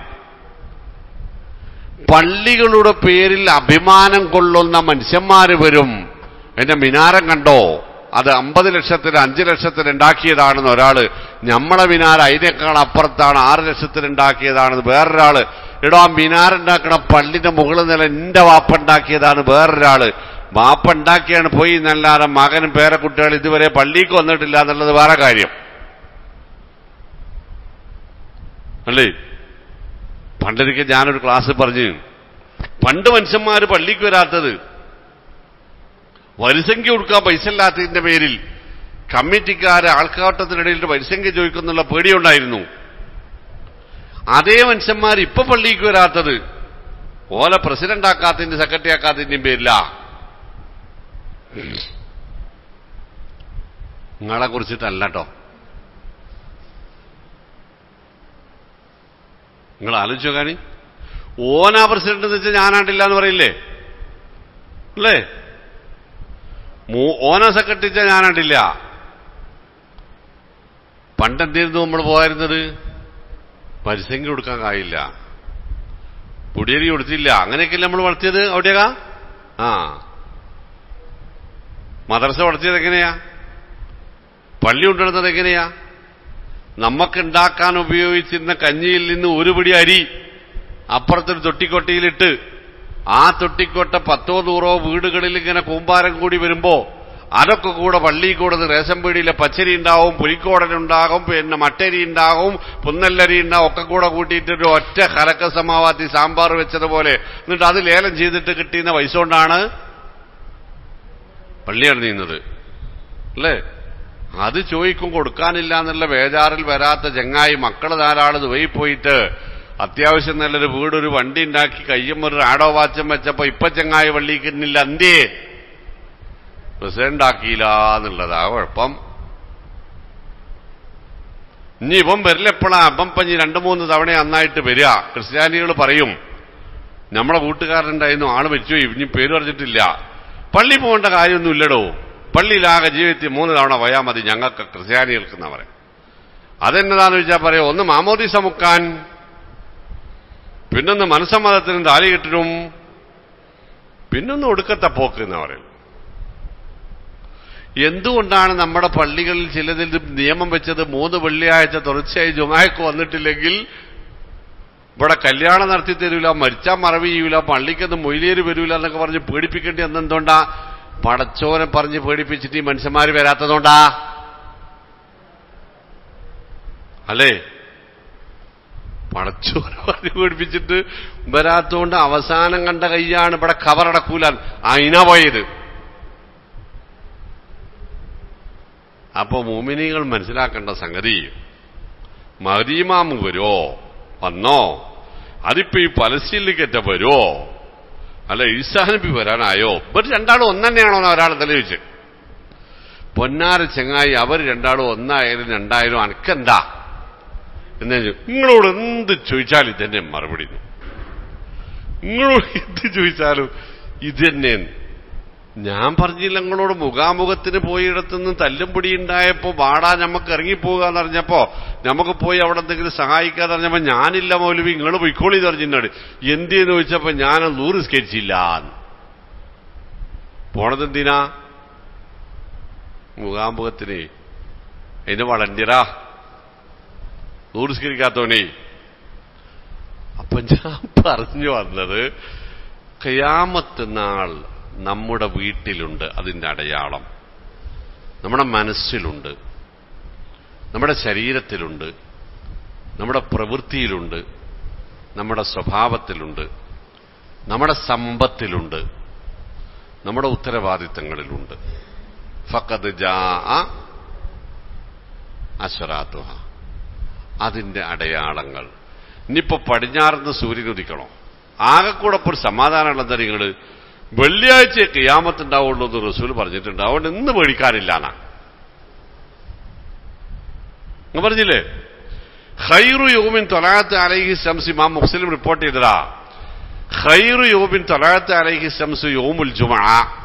പള്ളികളുടെ പേരിൽ അഭിമാനം കൊള്ളുന്ന മനുഷ്യന്മാര് വരും എന്റെ മിനാരം കണ്ടോ അത് അമ്പത് ലക്ഷത്തിന് അഞ്ച് ലക്ഷത്തിന് ഉണ്ടാക്കിയതാണെന്ന് ഒരാള് ഞമ്മളെ മിനാർ അതിനേക്കാൾ അപ്പുറത്താണ് ആറ് ലക്ഷത്തിന് ഉണ്ടാക്കിയതാണെന്ന് വേറൊരാള് എടോ ആ മിനാർ ഉണ്ടാക്കണ പള്ളിന്റെ മുകളിൽ നില എന്റെ വാപ്പ ഉണ്ടാക്കിയതാണ് വേറൊരാള് വാപ്പ ഉണ്ടാക്കിയാണ് പോയി എന്നല്ലാതെ മകനും പേരക്കുട്ടികൾ ഇതുവരെ പള്ളിക്ക് വന്നിട്ടില്ല എന്നുള്ളത് വേറെ കാര്യം അല്ലേ പണ്ടൊരിക്കൽ ഞാനൊരു ക്ലാസ് പറഞ്ഞു പണ്ട് മനുഷ്യന്മാര് പള്ളിക്ക് വരാത്തത് വരിസംഖ്യ കൊടുക്കാൻ പൈസ ഇല്ലാത്തതിന്റെ പേരിൽ കമ്മിറ്റിക്കാര് ആൾക്കാട്ടത്തിനിടയിൽ വരിസംഖ്യ ചോദിക്കുന്നുള്ള പേടിയുണ്ടായിരുന്നു അതേ മനുഷ്യന്മാർ ഇപ്പൊ പള്ളിക്ക് വരാത്തത് ഓല പ്രസിഡന്റ് ആക്കാത്തതിന്റെ സെക്രട്ടറി ആക്കാത്തതിന്റെയും പേരില്ല നിങ്ങളെ കുറിച്ചിട്ടല്ല കേട്ടോ നിങ്ങൾ ആലോചിച്ചോ കാണി ഓനാ പ്രസിഡന്റ് എന്ന് വെച്ചാൽ ഞാനാണ്ടില്ല എന്ന് പറയില്ലേ അല്ലേ ഓന സെക്രട്ടറി വെച്ചാൽ ഞാനാണ്ടില്ല പണ്ടെന്തിരുന്നു നമ്മൾ പോയിരുന്നത് പരിസംഖ്യ കൊടുക്കാൻ കായില്ല പൊടിയരി കൊടുത്തില്ല അങ്ങനെയൊക്കെയല്ലേ നമ്മൾ വളർത്തിയത് അവിടെയാ ആ മദ്രസ വളർത്തിയത് എങ്ങനെയാ പള്ളി കൊണ്ടുവരുന്നത് എങ്ങനെയാ നമുക്കുണ്ടാക്കാൻ ഉപയോഗിച്ചിരുന്ന കഞ്ഞിയിൽ നിന്ന് ഒരു പിടി അരി അപ്പുറത്തൊരു തൊട്ടിക്കൊട്ടിയിലിട്ട് ആ തൊട്ടിക്കൊട്ട പത്തോ നൂറോ വീടുകളിൽ ഇങ്ങനെ കൂമ്പാരം കൂടി വരുമ്പോ അതൊക്കെ കൂടെ പള്ളി കൂടെ റേഷൻ പീടിയിലെ പച്ചരി ഉണ്ടാവും പുലിക്കോടനുണ്ടാകും പിന്നെ മട്ടരി ഉണ്ടാകും പുന്നല്ലരി ഉണ്ടാവും ഒക്കെ കൂടെ കൂട്ടിയിട്ട് ഒരു ഒറ്റ കലക്ക സമാവാത്തി സാമ്പാർ വെച്ചതുപോലെ എന്നിട്ട് അത് ലേലം ചെയ്തിട്ട് കിട്ടിയുന്ന പൈസ കൊണ്ടാണ് പള്ളി അണിയുന്നത് അല്ലേ അത് ചോദിക്കും കൊടുക്കാനില്ല എന്നുള്ള ബേജാറിൽ വരാത്ത ചെങ്ങായി മക്കൾ ധാരാളം ദുബൈ പോയിട്ട് അത്യാവശ്യം നല്ലൊരു വീടൊരു വണ്ടി ഉണ്ടാക്കി കയ്യും ഒരു റാഡോ വാച്ചം വെച്ചപ്പോ ഇപ്പൊ ചെങ്ങായി വള്ളിക്കുന്നില്ല എന്തേ പ്രസിഡന്റ് ആക്കിയില്ല എന്നുള്ളതാ കുഴപ്പം ഇനി ഇപ്പം വരില്ലെപ്പോഴാ അപ്പം പഞ്ഞി രണ്ടു മൂന്ന് തവണ നന്നായിട്ട് വരിക ക്രിസ്ത്യാനികൾ പറയും നമ്മളെ വീട്ടുകാരനുണ്ടായിരുന്നു ആള് വെച്ചു ഇനി പേര് പറഞ്ഞിട്ടില്ല പള്ളി പോകേണ്ട കാര്യമൊന്നുമില്ലടോ പള്ളിയിലാകെ ജീവിതത്തിൽ മൂന്ന് തവണ പോയാൽ മതി ഞങ്ങൾക്ക് ക്രിസ്ത്യാനികൾക്ക് എന്നാ പറയും അതെന്നതാന്ന് വെച്ചാൽ പറയാം ഒന്ന് മാമോദിസ മുക്കാൻ പിന്നൊന്ന് മനസ്സമ്മതത്തിനും താലി കെട്ടിനും പിന്നൊന്ന് ഒടുക്കത്തെ പോക്ക് എന്ന് പറയും എന്തുകൊണ്ടാണ് നമ്മുടെ പള്ളികളിൽ ചിലതിൽ നിയമം വെച്ചത് മൂന്ന് വെള്ളിയാഴ്ച തുടർച്ചയായി ജുമായക്ക് വന്നിട്ടില്ലെങ്കിൽ ഇവിടെ കല്യാണം നടത്തി തരൂല മരിച്ചാൽ മറവ് ചെയ്യൂല പള്ളിക്കൊന്നും മൊയിലേര് വരൂല എന്നൊക്കെ പറഞ്ഞ് പേടിപ്പിക്കേണ്ടി എന്നെന്തുകൊണ്ടാ പടച്ചോനെ പറഞ്ഞ് പേടിപ്പിച്ചിട്ട് ഈ മനുഷ്യന്മാർ വരാത്തതുകൊണ്ടാ അല്ലേ പടച്ചോനെ പറഞ്ഞ് പേടിപ്പിച്ചിട്ട് വരാത്തതുകൊണ്ട് അവസാനം കണ്ട കയ്യാണ് ഇവിടെ കവറടക്കൂല അയിന പോയത് അപ്പോ മോമിനികൾ മനസ്സിലാക്കേണ്ട സംഗതി മദീമാമ് വരുമോ വന്നോ അതിപ്പോ ഈ പലസ്തീനിലേക്കറ്റ വരുമോ അല്ല ഈസാനബി വരാനായോ ഇവർ രണ്ടാളും ഒന്നെന്നെയാണോ ഒരാൾ തെളിവിച്ച് പൊന്നാര ചെങ്ങായി അവർ രണ്ടാളും ഒന്നായാലും രണ്ടായാലും അനക്കെന്താ എന്ന് നിങ്ങളോട് എന്ത് ചോദിച്ചാലും ഇതന്നെ മറുപടി നിങ്ങളോട് എന്ത് ചോദിച്ചാലും ഇതന്നെ ഞാൻ പറഞ്ഞില്ല നിങ്ങളോട് മുഖാമുഖത്തിന് പോയിടത്തുനിന്ന് തല്ലും പിടി ഉണ്ടായപ്പോ വാടാ നമുക്ക് ഇറങ്ങിപ്പോകാന്ന് പറഞ്ഞപ്പോ നമുക്ക് പോയി അവിടെ എന്തെങ്കിലും സഹായിക്കാന്ന് പറഞ്ഞപ്പോ ഞാനില്ല മൗലവി നിങ്ങൾ പൊയ്ക്കോളി എന്ന് പറഞ്ഞിട്ടുണ്ട് എന്തിയെന്ന് ചോദിച്ചപ്പോ ഞാൻ നൂറ് സ്കെച്ചില്ല പോണതെന്തിനാ മുഖാമുഖത്തിന് അതിന് വളണ്ടിയറാ നൂറ് സ്കരിക്കാത്തോണേ അപ്പൊ ഞാൻ പറഞ്ഞു വന്നത് കയാമത്ത് നാൾ നമ്മുടെ വീട്ടിലുണ്ട് അതിന്റെ അടയാളം നമ്മുടെ മനസ്സിലുണ്ട് നമ്മുടെ ശരീരത്തിലുണ്ട് നമ്മുടെ പ്രവൃത്തിയിലുണ്ട് നമ്മുടെ സ്വഭാവത്തിലുണ്ട് നമ്മുടെ സമ്പത്തിലുണ്ട് നമ്മുടെ ഉത്തരവാദിത്തങ്ങളിലുണ്ട് ഫക്കത് ജാ അശ്വരാത്തുഹ അതിന്റെ അടയാളങ്ങൾ ഇനിയിപ്പോ പടിഞ്ഞാറുന്ന് സൂര്യൻ ഉദിക്കണോ ആകെ കൂടെ ഇപ്പോൾ ഒരു സമാധാനമുള്ള നിങ്ങൾ വെള്ളിയാഴ്ച കിയാമത്തുണ്ടാവുള്ളൂ എന്ന് റസൂൽ പറഞ്ഞിട്ടുണ്ട് അതുകൊണ്ട് ഇന്ന് പേടിക്കാനില്ല എന്നാ അങ്ങ് പറഞ്ഞില്ലേ ഖൈറു യോമിൻ തൊലാത്ത് അലൈഹി ശംസി മാം മുസ്ലിം റിപ്പോർട്ട് ചെയ്തതാ ഖൈറു യോമിൻ തൊലാത്ത് അലൈഹി ശംസു യോമുൽ ജുമാ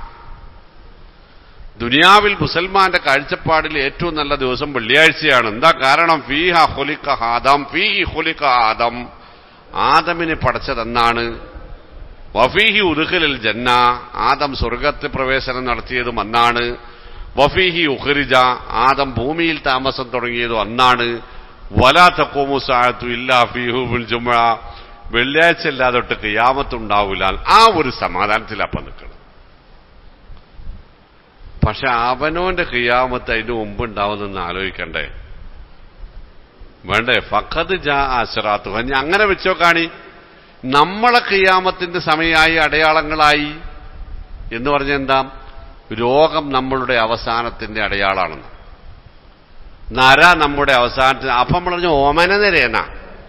ദുനിയാവിൽ മുസൽമാന്റെ കാഴ്ചപ്പാടിൽ ഏറ്റവും നല്ല ദിവസം വെള്ളിയാഴ്ചയാണ് എന്താ കാരണം ഫീഹ ഹുലിക്ക ആദം ഫീ ഹുലിക്ക ആദം ആദമിനെ പടച്ചതെന്നാണ് വഫീഹി ഉദുഖലിൽ ജന്ന ആദം സ്വർഗത്തിൽ പ്രവേശനം നടത്തിയതും അന്നാണ് വഫീഹി ഉഖരിജ ആദം ഭൂമിയിൽ താമസം തുടങ്ങിയതും അന്നാണ് വലാ തക്കോമു സാഹത്തു ഇല്ലാ ഫീഹുബുൽ ജുമ വെള്ളിയാഴ്ച ഇല്ലാതൊട്ട് കിയാമത്തുണ്ടാവില്ല ആ ഒരു സമാധാനത്തിലപ്പം നിൽക്കണം പക്ഷെ അവനോന്റെ കിയാമത്ത് അതിന് മുമ്പ് ഉണ്ടാവുന്നെന്ന് ആലോചിക്കണ്ടേ വേണ്ടേ ഫഖദ് ജാ ആശ്രാത്തു ഇനി അങ്ങനെ വെച്ചോ കാണി നമ്മളെ കിയാമത്തിന്റെ സമയമായി അടയാളങ്ങളായി എന്ന് പറഞ്ഞ എന്താ രോഗം നമ്മളുടെ അവസാനത്തിന്റെ അടയാളാണെന്ന് നര നമ്മുടെ അവസാനത്തിന് അപ്പം പറഞ്ഞ ഓമന നിരയെന്നാ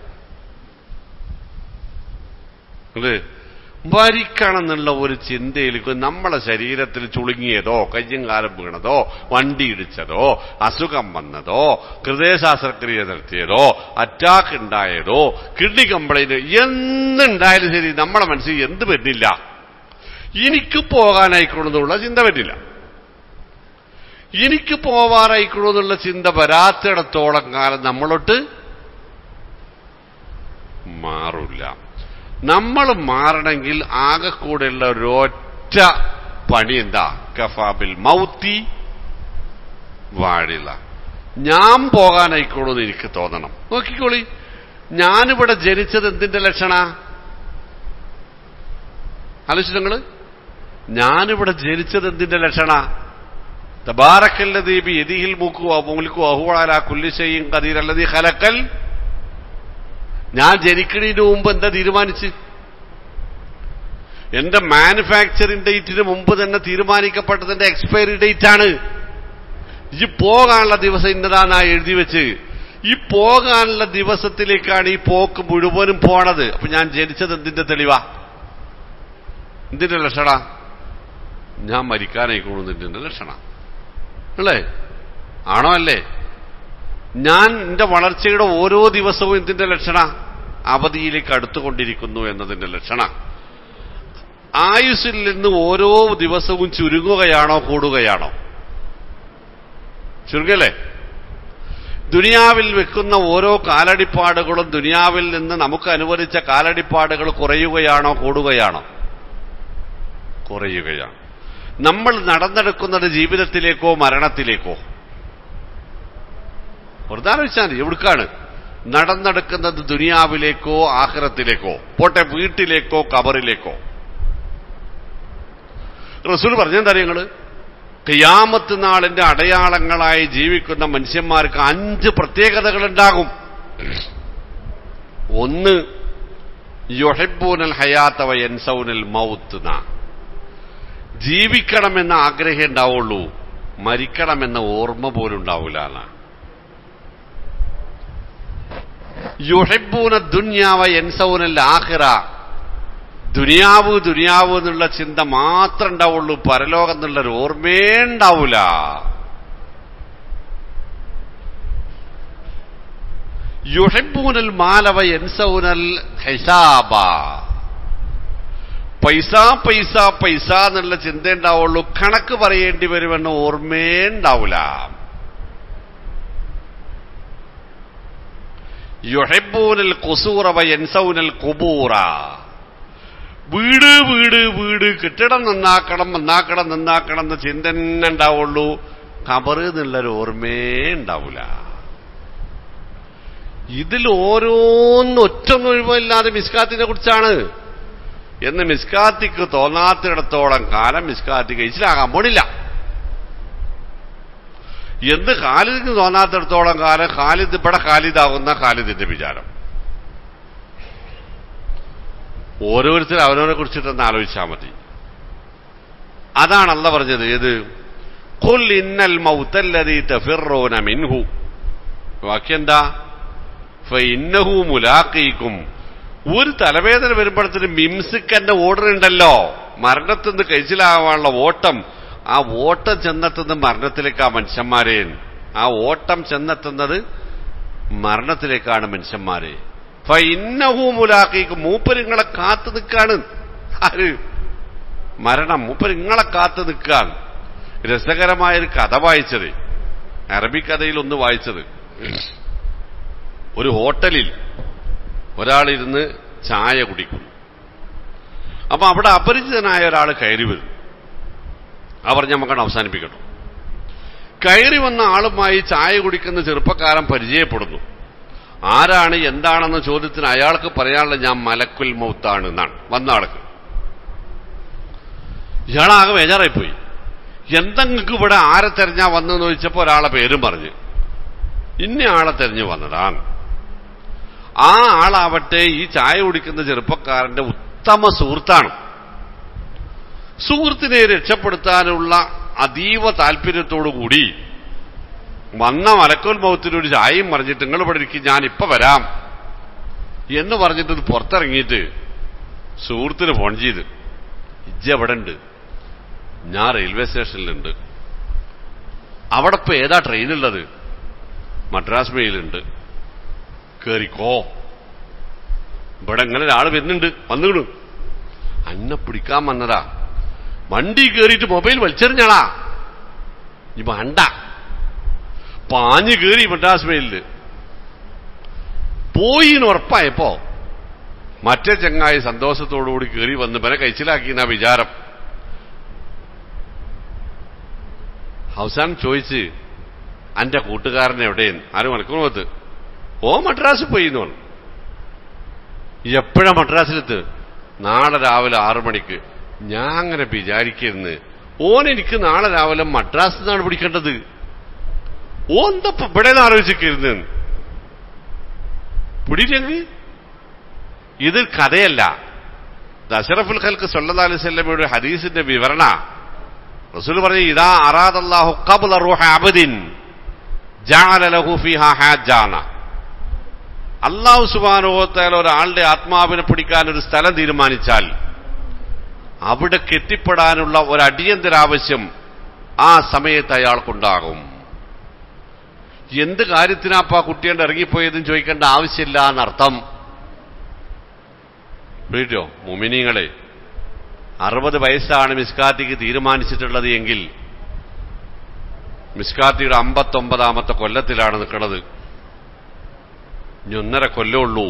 ഇത് മരിക്കണമെന്നുള്ള ഒരു ചിന്തയിലേക്ക് നമ്മളെ ശരീരത്തിൽ ചുളുങ്ങിയതോ കയ്യും കാലം വീണതോ വണ്ടി ഇടിച്ചതോ അസുഖം വന്നതോ ഹൃദയശാസ്ത്രക്രിയ നടത്തിയതോ അറ്റാക്ക് ഉണ്ടായതോ കിഡ്നി കംപ്ലൈന്റ് എന്തുണ്ടായാലും ശരി നമ്മളെ മനസ്സിൽ എന്ത് പറ്റില്ല എനിക്ക് പോകാനായിക്കണമെന്നുള്ള ചിന്ത പറ്റില്ല എനിക്ക് പോവാനായിക്കണമെന്നുള്ള ചിന്ത വരാത്തിടത്തോളം കാലം നമ്മളൊട്ട് മാറില്ല നമ്മൾ മാറണമെങ്കിൽ ആകെക്കൂടെയുള്ള ഒരൊറ്റ പണി എന്താ കഫാബിൽ മൗത്തി വാഴില്ല ഞാൻ പോകാനായിക്കോളൂ എനിക്ക് തോന്നണം നോക്കിക്കോളി ഞാനിവിടെ ജനിച്ചത് എന്തിന്റെ ലക്ഷണ ആലോചിച്ചു നിങ്ങള് ഞാനിവിടെ ജനിച്ചത് എന്തിന്റെ ലക്ഷണ തബാറക്കല്ല ദീപി എതിഹിൽ മൂക്കു മൂലിക്കു അഹുവാല കുല്ലിശയും കതീരല്ലതി ഹലക്കൽ ഞാൻ ജനിക്കണതിന് മുമ്പ് എന്താ തീരുമാനിച്ച് എന്റെ മാനുഫാക്ചറിംഗ് ഡേറ്റിന് മുമ്പ് തന്നെ തീരുമാനിക്കപ്പെട്ടതിന്റെ എക്സ്പയറി ഡേറ്റ് ആണ് ഈ പോകാനുള്ള ദിവസം ഇന്നതാ എഴുതി വെച്ച് ഈ പോകാനുള്ള ദിവസത്തിലേക്കാണ് ഈ പോക്ക് മുഴുവനും പോണത് അപ്പൊ ഞാൻ ജനിച്ചത് എന്തിന്റെ തെളിവാ എന്തിന്റെ ലക്ഷണ ഞാൻ മരിക്കാനായിക്കോളുന്നതിന്റെ ലക്ഷണ അല്ലേ ആണോ അല്ലേ ഞാൻ എന്റെ വളർച്ചയുടെ ഓരോ ദിവസവും എന്തിന്റെ ലക്ഷണ അവധിയിലേക്ക് അടുത്തുകൊണ്ടിരിക്കുന്നു എന്നതിന്റെ ലക്ഷണ ആയുസ്സിൽ നിന്ന് ഓരോ ദിവസവും ചുരുങ്ങുകയാണോ കൂടുകയാണോ ചുരുങ്ങല്ലേ ദുനിയാവിൽ വെക്കുന്ന ഓരോ കാലടിപ്പാടുകളും ദുനിയാവിൽ നിന്ന് നമുക്ക് അനുവദിച്ച കാലടിപ്പാടുകൾ കുറയുകയാണോ കൂടുകയാണോ കുറയുകയാണ് നമ്മൾ നടന്നെടുക്കുന്നത് ജീവിതത്തിലേക്കോ മരണത്തിലേക്കോ വെറുതെ ആലോചിച്ചാൽ മതി എവിടുക്കാണ് നടന്നെടുക്കുന്നത് ദുനിയാവിലേക്കോ ആഹ്റത്തിലേക്കോ പോട്ടെ വീട്ടിലേക്കോ കബറിലേക്കോ റസൂൽ പറഞ്ഞെന്താ നിങ്ങള് കിയാമത്ത് നാളിന്റെ അടയാളങ്ങളായി ജീവിക്കുന്ന മനുഷ്യന്മാർക്ക് അഞ്ച് പ്രത്യേകതകളുണ്ടാകും ഒന്ന് യൊഹബൂനൽ ഹയാത്തവ എൻസൗനൽ മൗത്ത് നാ ജീവിക്കണമെന്ന ആഗ്രഹം ഉണ്ടാവുള്ളൂ മരിക്കണമെന്ന ഓർമ്മ പോലും ഉണ്ടാവില്ല എന്നാ യുഹബൂന ദുന്യാവ എൻസൗനൽ ആഹിറ ദുനിയാവ് ദുനിയാവ് എന്നുള്ള ചിന്ത മാത്രം ഉണ്ടാവുള്ളൂ പരലോകം എന്നുള്ളൊരു ഓർമ്മേ ഉണ്ടാവൂല യുഹബൂനൽ മാലവ എൻസൗനൽ ഹിസാബ പൈസ പൈസ പൈസ എന്നുള്ള ചിന്ത ഉണ്ടാവുള്ളൂ കണക്ക് പറയേണ്ടി വരുമെന്ന ഓർമ്മേ ഉണ്ടാവില്ല യുഹെബൂനൽ കുസൂറവ എൻസൗനൽ കുബൂറ വീട് വീട് വീട് കെട്ടിടം നന്നാക്കണം നന്നാക്കണം നന്നാക്കണം എന്ന ചിന്ത തന്നെ ഉണ്ടാവുള്ളൂ കബറ് എന്നുള്ളൊരു ഓർമ്മേ ഉണ്ടാവില്ല ഇതിൽ ഓരോന്നും ഒറ്റൊന്നും ഒഴിവില്ലാതെ മിസ്കാത്തിനെ കുറിച്ചാണ് എന്ന് മിസ്കാത്തിക്ക് തോന്നാത്തിടത്തോളം കാലം മിസ്കാത്തിക്ക് ഇച്ചിലാകാൻ പോണില്ല എന്ത് ഖാലിദിന് തോന്നാത്തിടത്തോളം കാലം ഖാലിദ് ഇവിടെ ഖാലിദാകുന്ന ഖാലിദിന്റെ വിചാരം ഓരോരുത്തരും അവനവനെ കുറിച്ചിട്ടൊന്ന് ആലോചിച്ചാൽ മതി അതാണ് അല്ല പറഞ്ഞത് ഏത് ഖുൽ ഇന്നൽ മൗത്തല്ലദീ തഫിറൂന മിൻഹു വാക്യെന്താ ഫഇന്നഹു മുലാഖീക്കും ഒരു തലവേദന വരുമ്പോഴത്തേന് മിംസിക്കന്റെ ഓർഡർ ഉണ്ടല്ലോ മരണത്തിൽ നിന്ന് കഴിച്ചിലാവാനുള്ള ഓട്ടം ആ ഓട്ടം ചെന്നെത്തുന്നത് മരണത്തിലേക്ക് ആ മനുഷ്യന്മാരെ ആ ഓട്ടം ചെന്നെത്തുന്നത് മരണത്തിലേക്കാണ് മനുഷ്യന്മാരെ ഫഇന്നഹു മുലാഖീക്കും മൂപ്പരിങ്ങളെ കാത്തു നിൽക്കാണ് ആര് മരണം മൂപ്പരിങ്ങളെ കാത്തു നിൽക്കാൻ രസകരമായൊരു കഥ വായിച്ചത് അറബി കഥയിൽ ഒന്ന് വായിച്ചത് ഒരു ഹോട്ടലിൽ ഒരാളിരുന്ന് ചായ കുടിക്കുന്നു അപ്പൊ അവിടെ അപരിചിതനായ ഒരാൾ കയറി വരും അവർ നമുക്കത് അവസാനിപ്പിക്കണം കയറി വന്ന ആളുമായി ചായ കുടിക്കുന്ന ചെറുപ്പക്കാരൻ പരിചയപ്പെടുന്നു ആരാണ് എന്താണെന്ന ചോദ്യത്തിന് അയാൾക്ക് പറയാനുള്ള ഞാൻ മലക്കുൽ മൗത്താണ് എന്നാണ് വന്ന ആൾക്ക് ഇയാളാകെ ബേജാറായിപ്പോയി എന്തെങ്കിലും ഇവിടെ ആരെ തെരഞ്ഞാ വന്നെന്ന് ചോദിച്ചപ്പോൾ ഒരാളെ പേരും പറഞ്ഞു ഇന്ന ആളെ തെരഞ്ഞു വന്നതാണ് ആ ആളാവട്ടെ ഈ ചായ കുടിക്കുന്ന ചെറുപ്പക്കാരന്റെ ഉത്തമ സുഹൃത്താണ് സുഹൃത്തിനെ രക്ഷപ്പെടുത്താനുള്ള അതീവ താല്പര്യത്തോടുകൂടി വന്ന മലക്കോൽ മൗത്തിനൊരു ചായയും പറഞ്ഞിട്ട് നിങ്ങൾ ഇവിടെ ഇരിക്കും ഞാൻ ഇപ്പൊ വരാം എന്ന് പറഞ്ഞിട്ട് ഇത് പുറത്തിറങ്ങിയിട്ട് സുഹൃത്തിന് ഫോൺ ചെയ്ത് ഇജ്ജ എവിടെ ഉണ്ട് ഞാൻ റെയിൽവേ സ്റ്റേഷനിലുണ്ട് അവിടെ ഇപ്പൊ ഏതാ ട്രെയിനുള്ളത് മദ്രാസ് മെയിലുണ്ട് കേറിക്കോ ഇവിടെ ഇങ്ങനെ ഒരാൾ വരുന്നുണ്ട് വന്നുകിടും അന്നെ പിടിക്കാൻ വന്നതാ വണ്ടി കയറിയിട്ട് മൊബൈൽ വലിച്ചെറിഞ്ഞാളാ ഇനി വേണ്ട പാഞ്ഞു കയറി മദ്രാസ് മെയിലില് പോയിന്ന് ഉറപ്പായപ്പോ മറ്റേ ചങ്ങായി സന്തോഷത്തോടുകൂടി കയറി വന്ന് ഇവനെ കഴിച്ചിലാക്കിയെന്ന വിചാരം അവസാനം ചോദിച്ച് അന്റെ കൂട്ടുകാരൻ എവിടെയെന്ന് ആരും മണിക്കൂർ ഓ മദ്രാസിൽ പോയി എന്ന് പറഞ്ഞു എപ്പോഴാ മദ്രാസിലെത്ത് നാളെ രാവിലെ ആറു മണിക്ക് ഞാൻ അങ്ങനെ വിചാരിക്കരുന്ന് ഓൻ എനിക്ക് നാളെ രാവിലെ മദ്രാസിൽ നിന്നാണ് പിടിക്കേണ്ടത് ഓന്തപ്പ ഇവിടെ ആലോചിക്കരുന്ന് പിടിയില്ലെങ്കിൽ ഇത് കഥയല്ല ദശറഫുൽ ഖൽക്ക് സല്ലല്ലാഹു അലൈഹി വസല്ലമയുടെ ഹദീസിന്റെ വിവരണ റസൂൽ പറഞ്ഞു ഇതാ അറാദല്ലാഹു ഖബ്ല റൂഹ അബ്ദിൻ ജഅല ലഹു ഫീഹാ ഹാജാന അള്ളാഹു സുബാനുഭവത്താൽ ഒരാളുടെ ആത്മാവിനെ പിടിക്കാൻ ഒരു സ്ഥലം തീരുമാനിച്ചാൽ അവിടെ എത്തിപ്പെടാനുള്ള ഒരു അടിയന്തരാവശ്യം ആ സമയത്ത് അയാൾക്കുണ്ടാകും എന്ത് കാര്യത്തിനാപ്പാ കുട്ടിയുടെ ഇറങ്ങിപ്പോയതെന്ന് ചോദിക്കേണ്ട ആവശ്യമില്ല എന്നർത്ഥം വീട്ടോ മുമിനിങ്ങളെ അറുപത് വയസ്സാണ് മിസ്കാത്തിക്ക് തീരുമാനിച്ചിട്ടുള്ളത് എങ്കിൽ മിസ്കാത്തിയുടെ അമ്പത്തൊമ്പതാമത്തെ കൊല്ലത്തിലാണ് നിൽക്കുന്നത് ഇനി ഒന്നര കൊല്ലമുള്ളൂ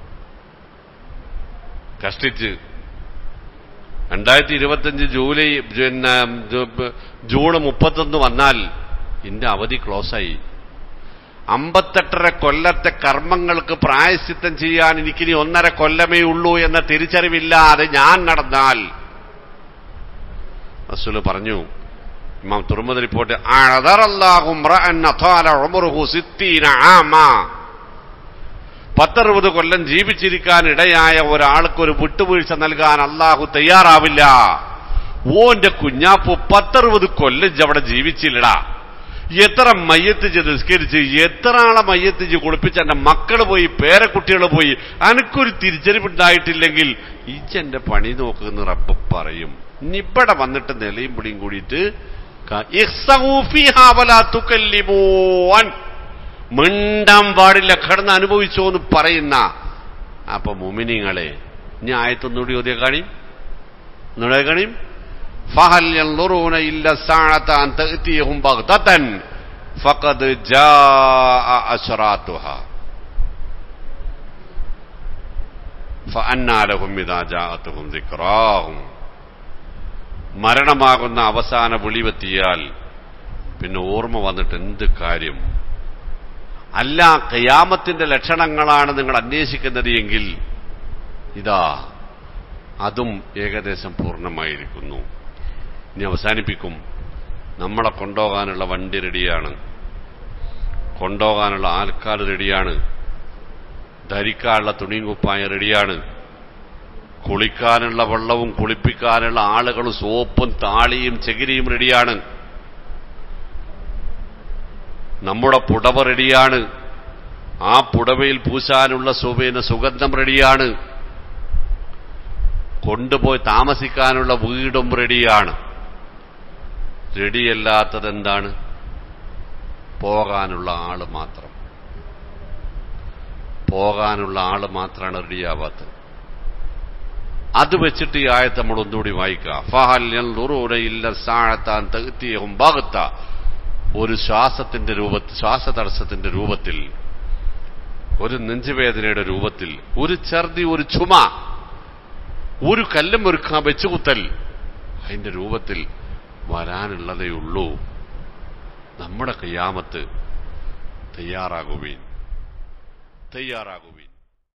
കഷ്ടിച്ച് രണ്ടായിരത്തി ഇരുപത്തിയഞ്ച് ജൂലൈ പിന്നെ ജൂ- ജൂൺ മുപ്പത്തൊന്ന് വന്നാൽ ഇന്റെ അവധി ക്ലോസായി അമ്പത്തെട്ടര കൊല്ലത്തെ കർമ്മങ്ങൾക്ക് പ്രായശ്ചിത്തം ചെയ്യാൻ എനിക്കിനി ഒന്നര കൊല്ലമേ ഉള്ളൂ എന്ന തിരിച്ചറിവില്ലാതെ ഞാൻ നടന്നാൽ റസൂല് പറഞ്ഞു ഇമാം തുറമുദ റിപ്പോർട്ട് അഴതറല്ലാഹു ഇമ്രഅൻ അതാല ഉമറുഹു സിത്തീന ആമാ പത്തറുപത് കൊല്ലം ജീവിച്ചിരിക്കാൻ ഇടയായ ഒരാൾക്ക് ഒരു വിട്ടുവീഴ്ച നൽകാൻ അള്ളാഹു തയ്യാറാവില്ല ഓന്റെ കുഞ്ഞാപ്പു പത്തറുപത് കൊല്ലം ഇജ്ജ് അവിടെ ജീവിച്ചില്ലടാ എത്ര മയ്യത്തിച്ച് നിസ്കരിച്ച് എത്ര ആളെ മയ്യത്തിച്ച് കുളിപ്പിച്ച് എന്റെ മക്കൾ പോയി പേരക്കുട്ടികൾ പോയി അനക്കൊരു തിരിച്ചറിവുണ്ടായിട്ടില്ലെങ്കിൽ ഇജ്ജെന്റെ പണി നോക്കുന്ന റബ്ബ് പറയും നിബടെ വന്നിട്ട് നിലയും പിടിയും കൂടിയിട്ട് ക- ഇഖ്സഊ ഫീഹാ വലാ തുകല്ലിമൂൻ. മിണ്ടാൻ പാടില്ല കടന്ന് അനുഭവിച്ചോ എന്ന് പറയുന്ന അപ്പൊ മുമിനിങ്ങളെ ഇനി ആയത്തൊന്നുകൂടി ഓതിയ കാണി നുഴകണിയും فهل ينظرون إلا الساعة أن تأتيهم بغتة فقد جاء أشراتها فأنى لهم إذا جاءتهم ذكراهم മരണമാകുന്ന അവസാന വിളിവെത്തിയാൽ പിന്നെ ഓർമ്മ വന്നിട്ട് എന്ത് കാര്യം അല്ല കയാമത്തിന്റെ ലക്ഷണങ്ങളാണ് നിങ്ങൾ അന്വേഷിക്കുന്നത് എങ്കിൽ ഇതാ അതും ഏകദേശം പൂർണ്ണമായിരിക്കുന്നു ഇനി അവസാനിപ്പിക്കും നമ്മളെ കൊണ്ടുപോകാനുള്ള വണ്ടി റെഡിയാണ് കൊണ്ടുപോകാനുള്ള ആൾക്കാർ റെഡിയാണ് ധരിക്കാനുള്ള തുണിയും കുപ്പായം റെഡിയാണ് കുളിക്കാനുള്ള വെള്ളവും കുളിപ്പിക്കാനുള്ള ആളുകളും സോപ്പും താളിയും ചകിരിയും റെഡിയാണ് നമ്മുടെ പുടവ റെഡിയാണ് ആ പുടവയിൽ പൂശാനുള്ള സുവേന സുഗന്ധം റെഡിയാണ് കൊണ്ടുപോയി താമസിക്കാനുള്ള വീടും റെഡിയാണ് റെഡിയല്ലാത്തത് എന്താണ് പോകാനുള്ള ആള് മാത്രം പോകാനുള്ള ആള് മാത്രമാണ് റെഡിയാവാത്തത് അത് വെച്ചിട്ട് ഈ ആയത്ത് നമ്മൾ ഒന്നുകൂടി വായിക്കുക ഫഹൽ യൻളുറൂന ഇല്ല സാഴത്താൻ തകുത്തിയഹും ഭാഗത്ത ഒരു ശ്വാസത്തിന്റെ രൂപത്തിൽ ശ്വാസതടസ്സത്തിന്റെ രൂപത്തിൽ ഒരു നെഞ്ചുവേദനയുടെ രൂപത്തിൽ ഒരു ഛർദി ഒരു ചുമ ഒരു കല്ലും ഒരു ക- വെച്ചുകുത്തൽ അതിന്റെ രൂപത്തിൽ വരാനുള്ളതേ ഉള്ളൂ നമ്മുടെ കയ്യാമത്ത് തയ്യാറാകുവീൻ തയ്യാറാകുവീൻ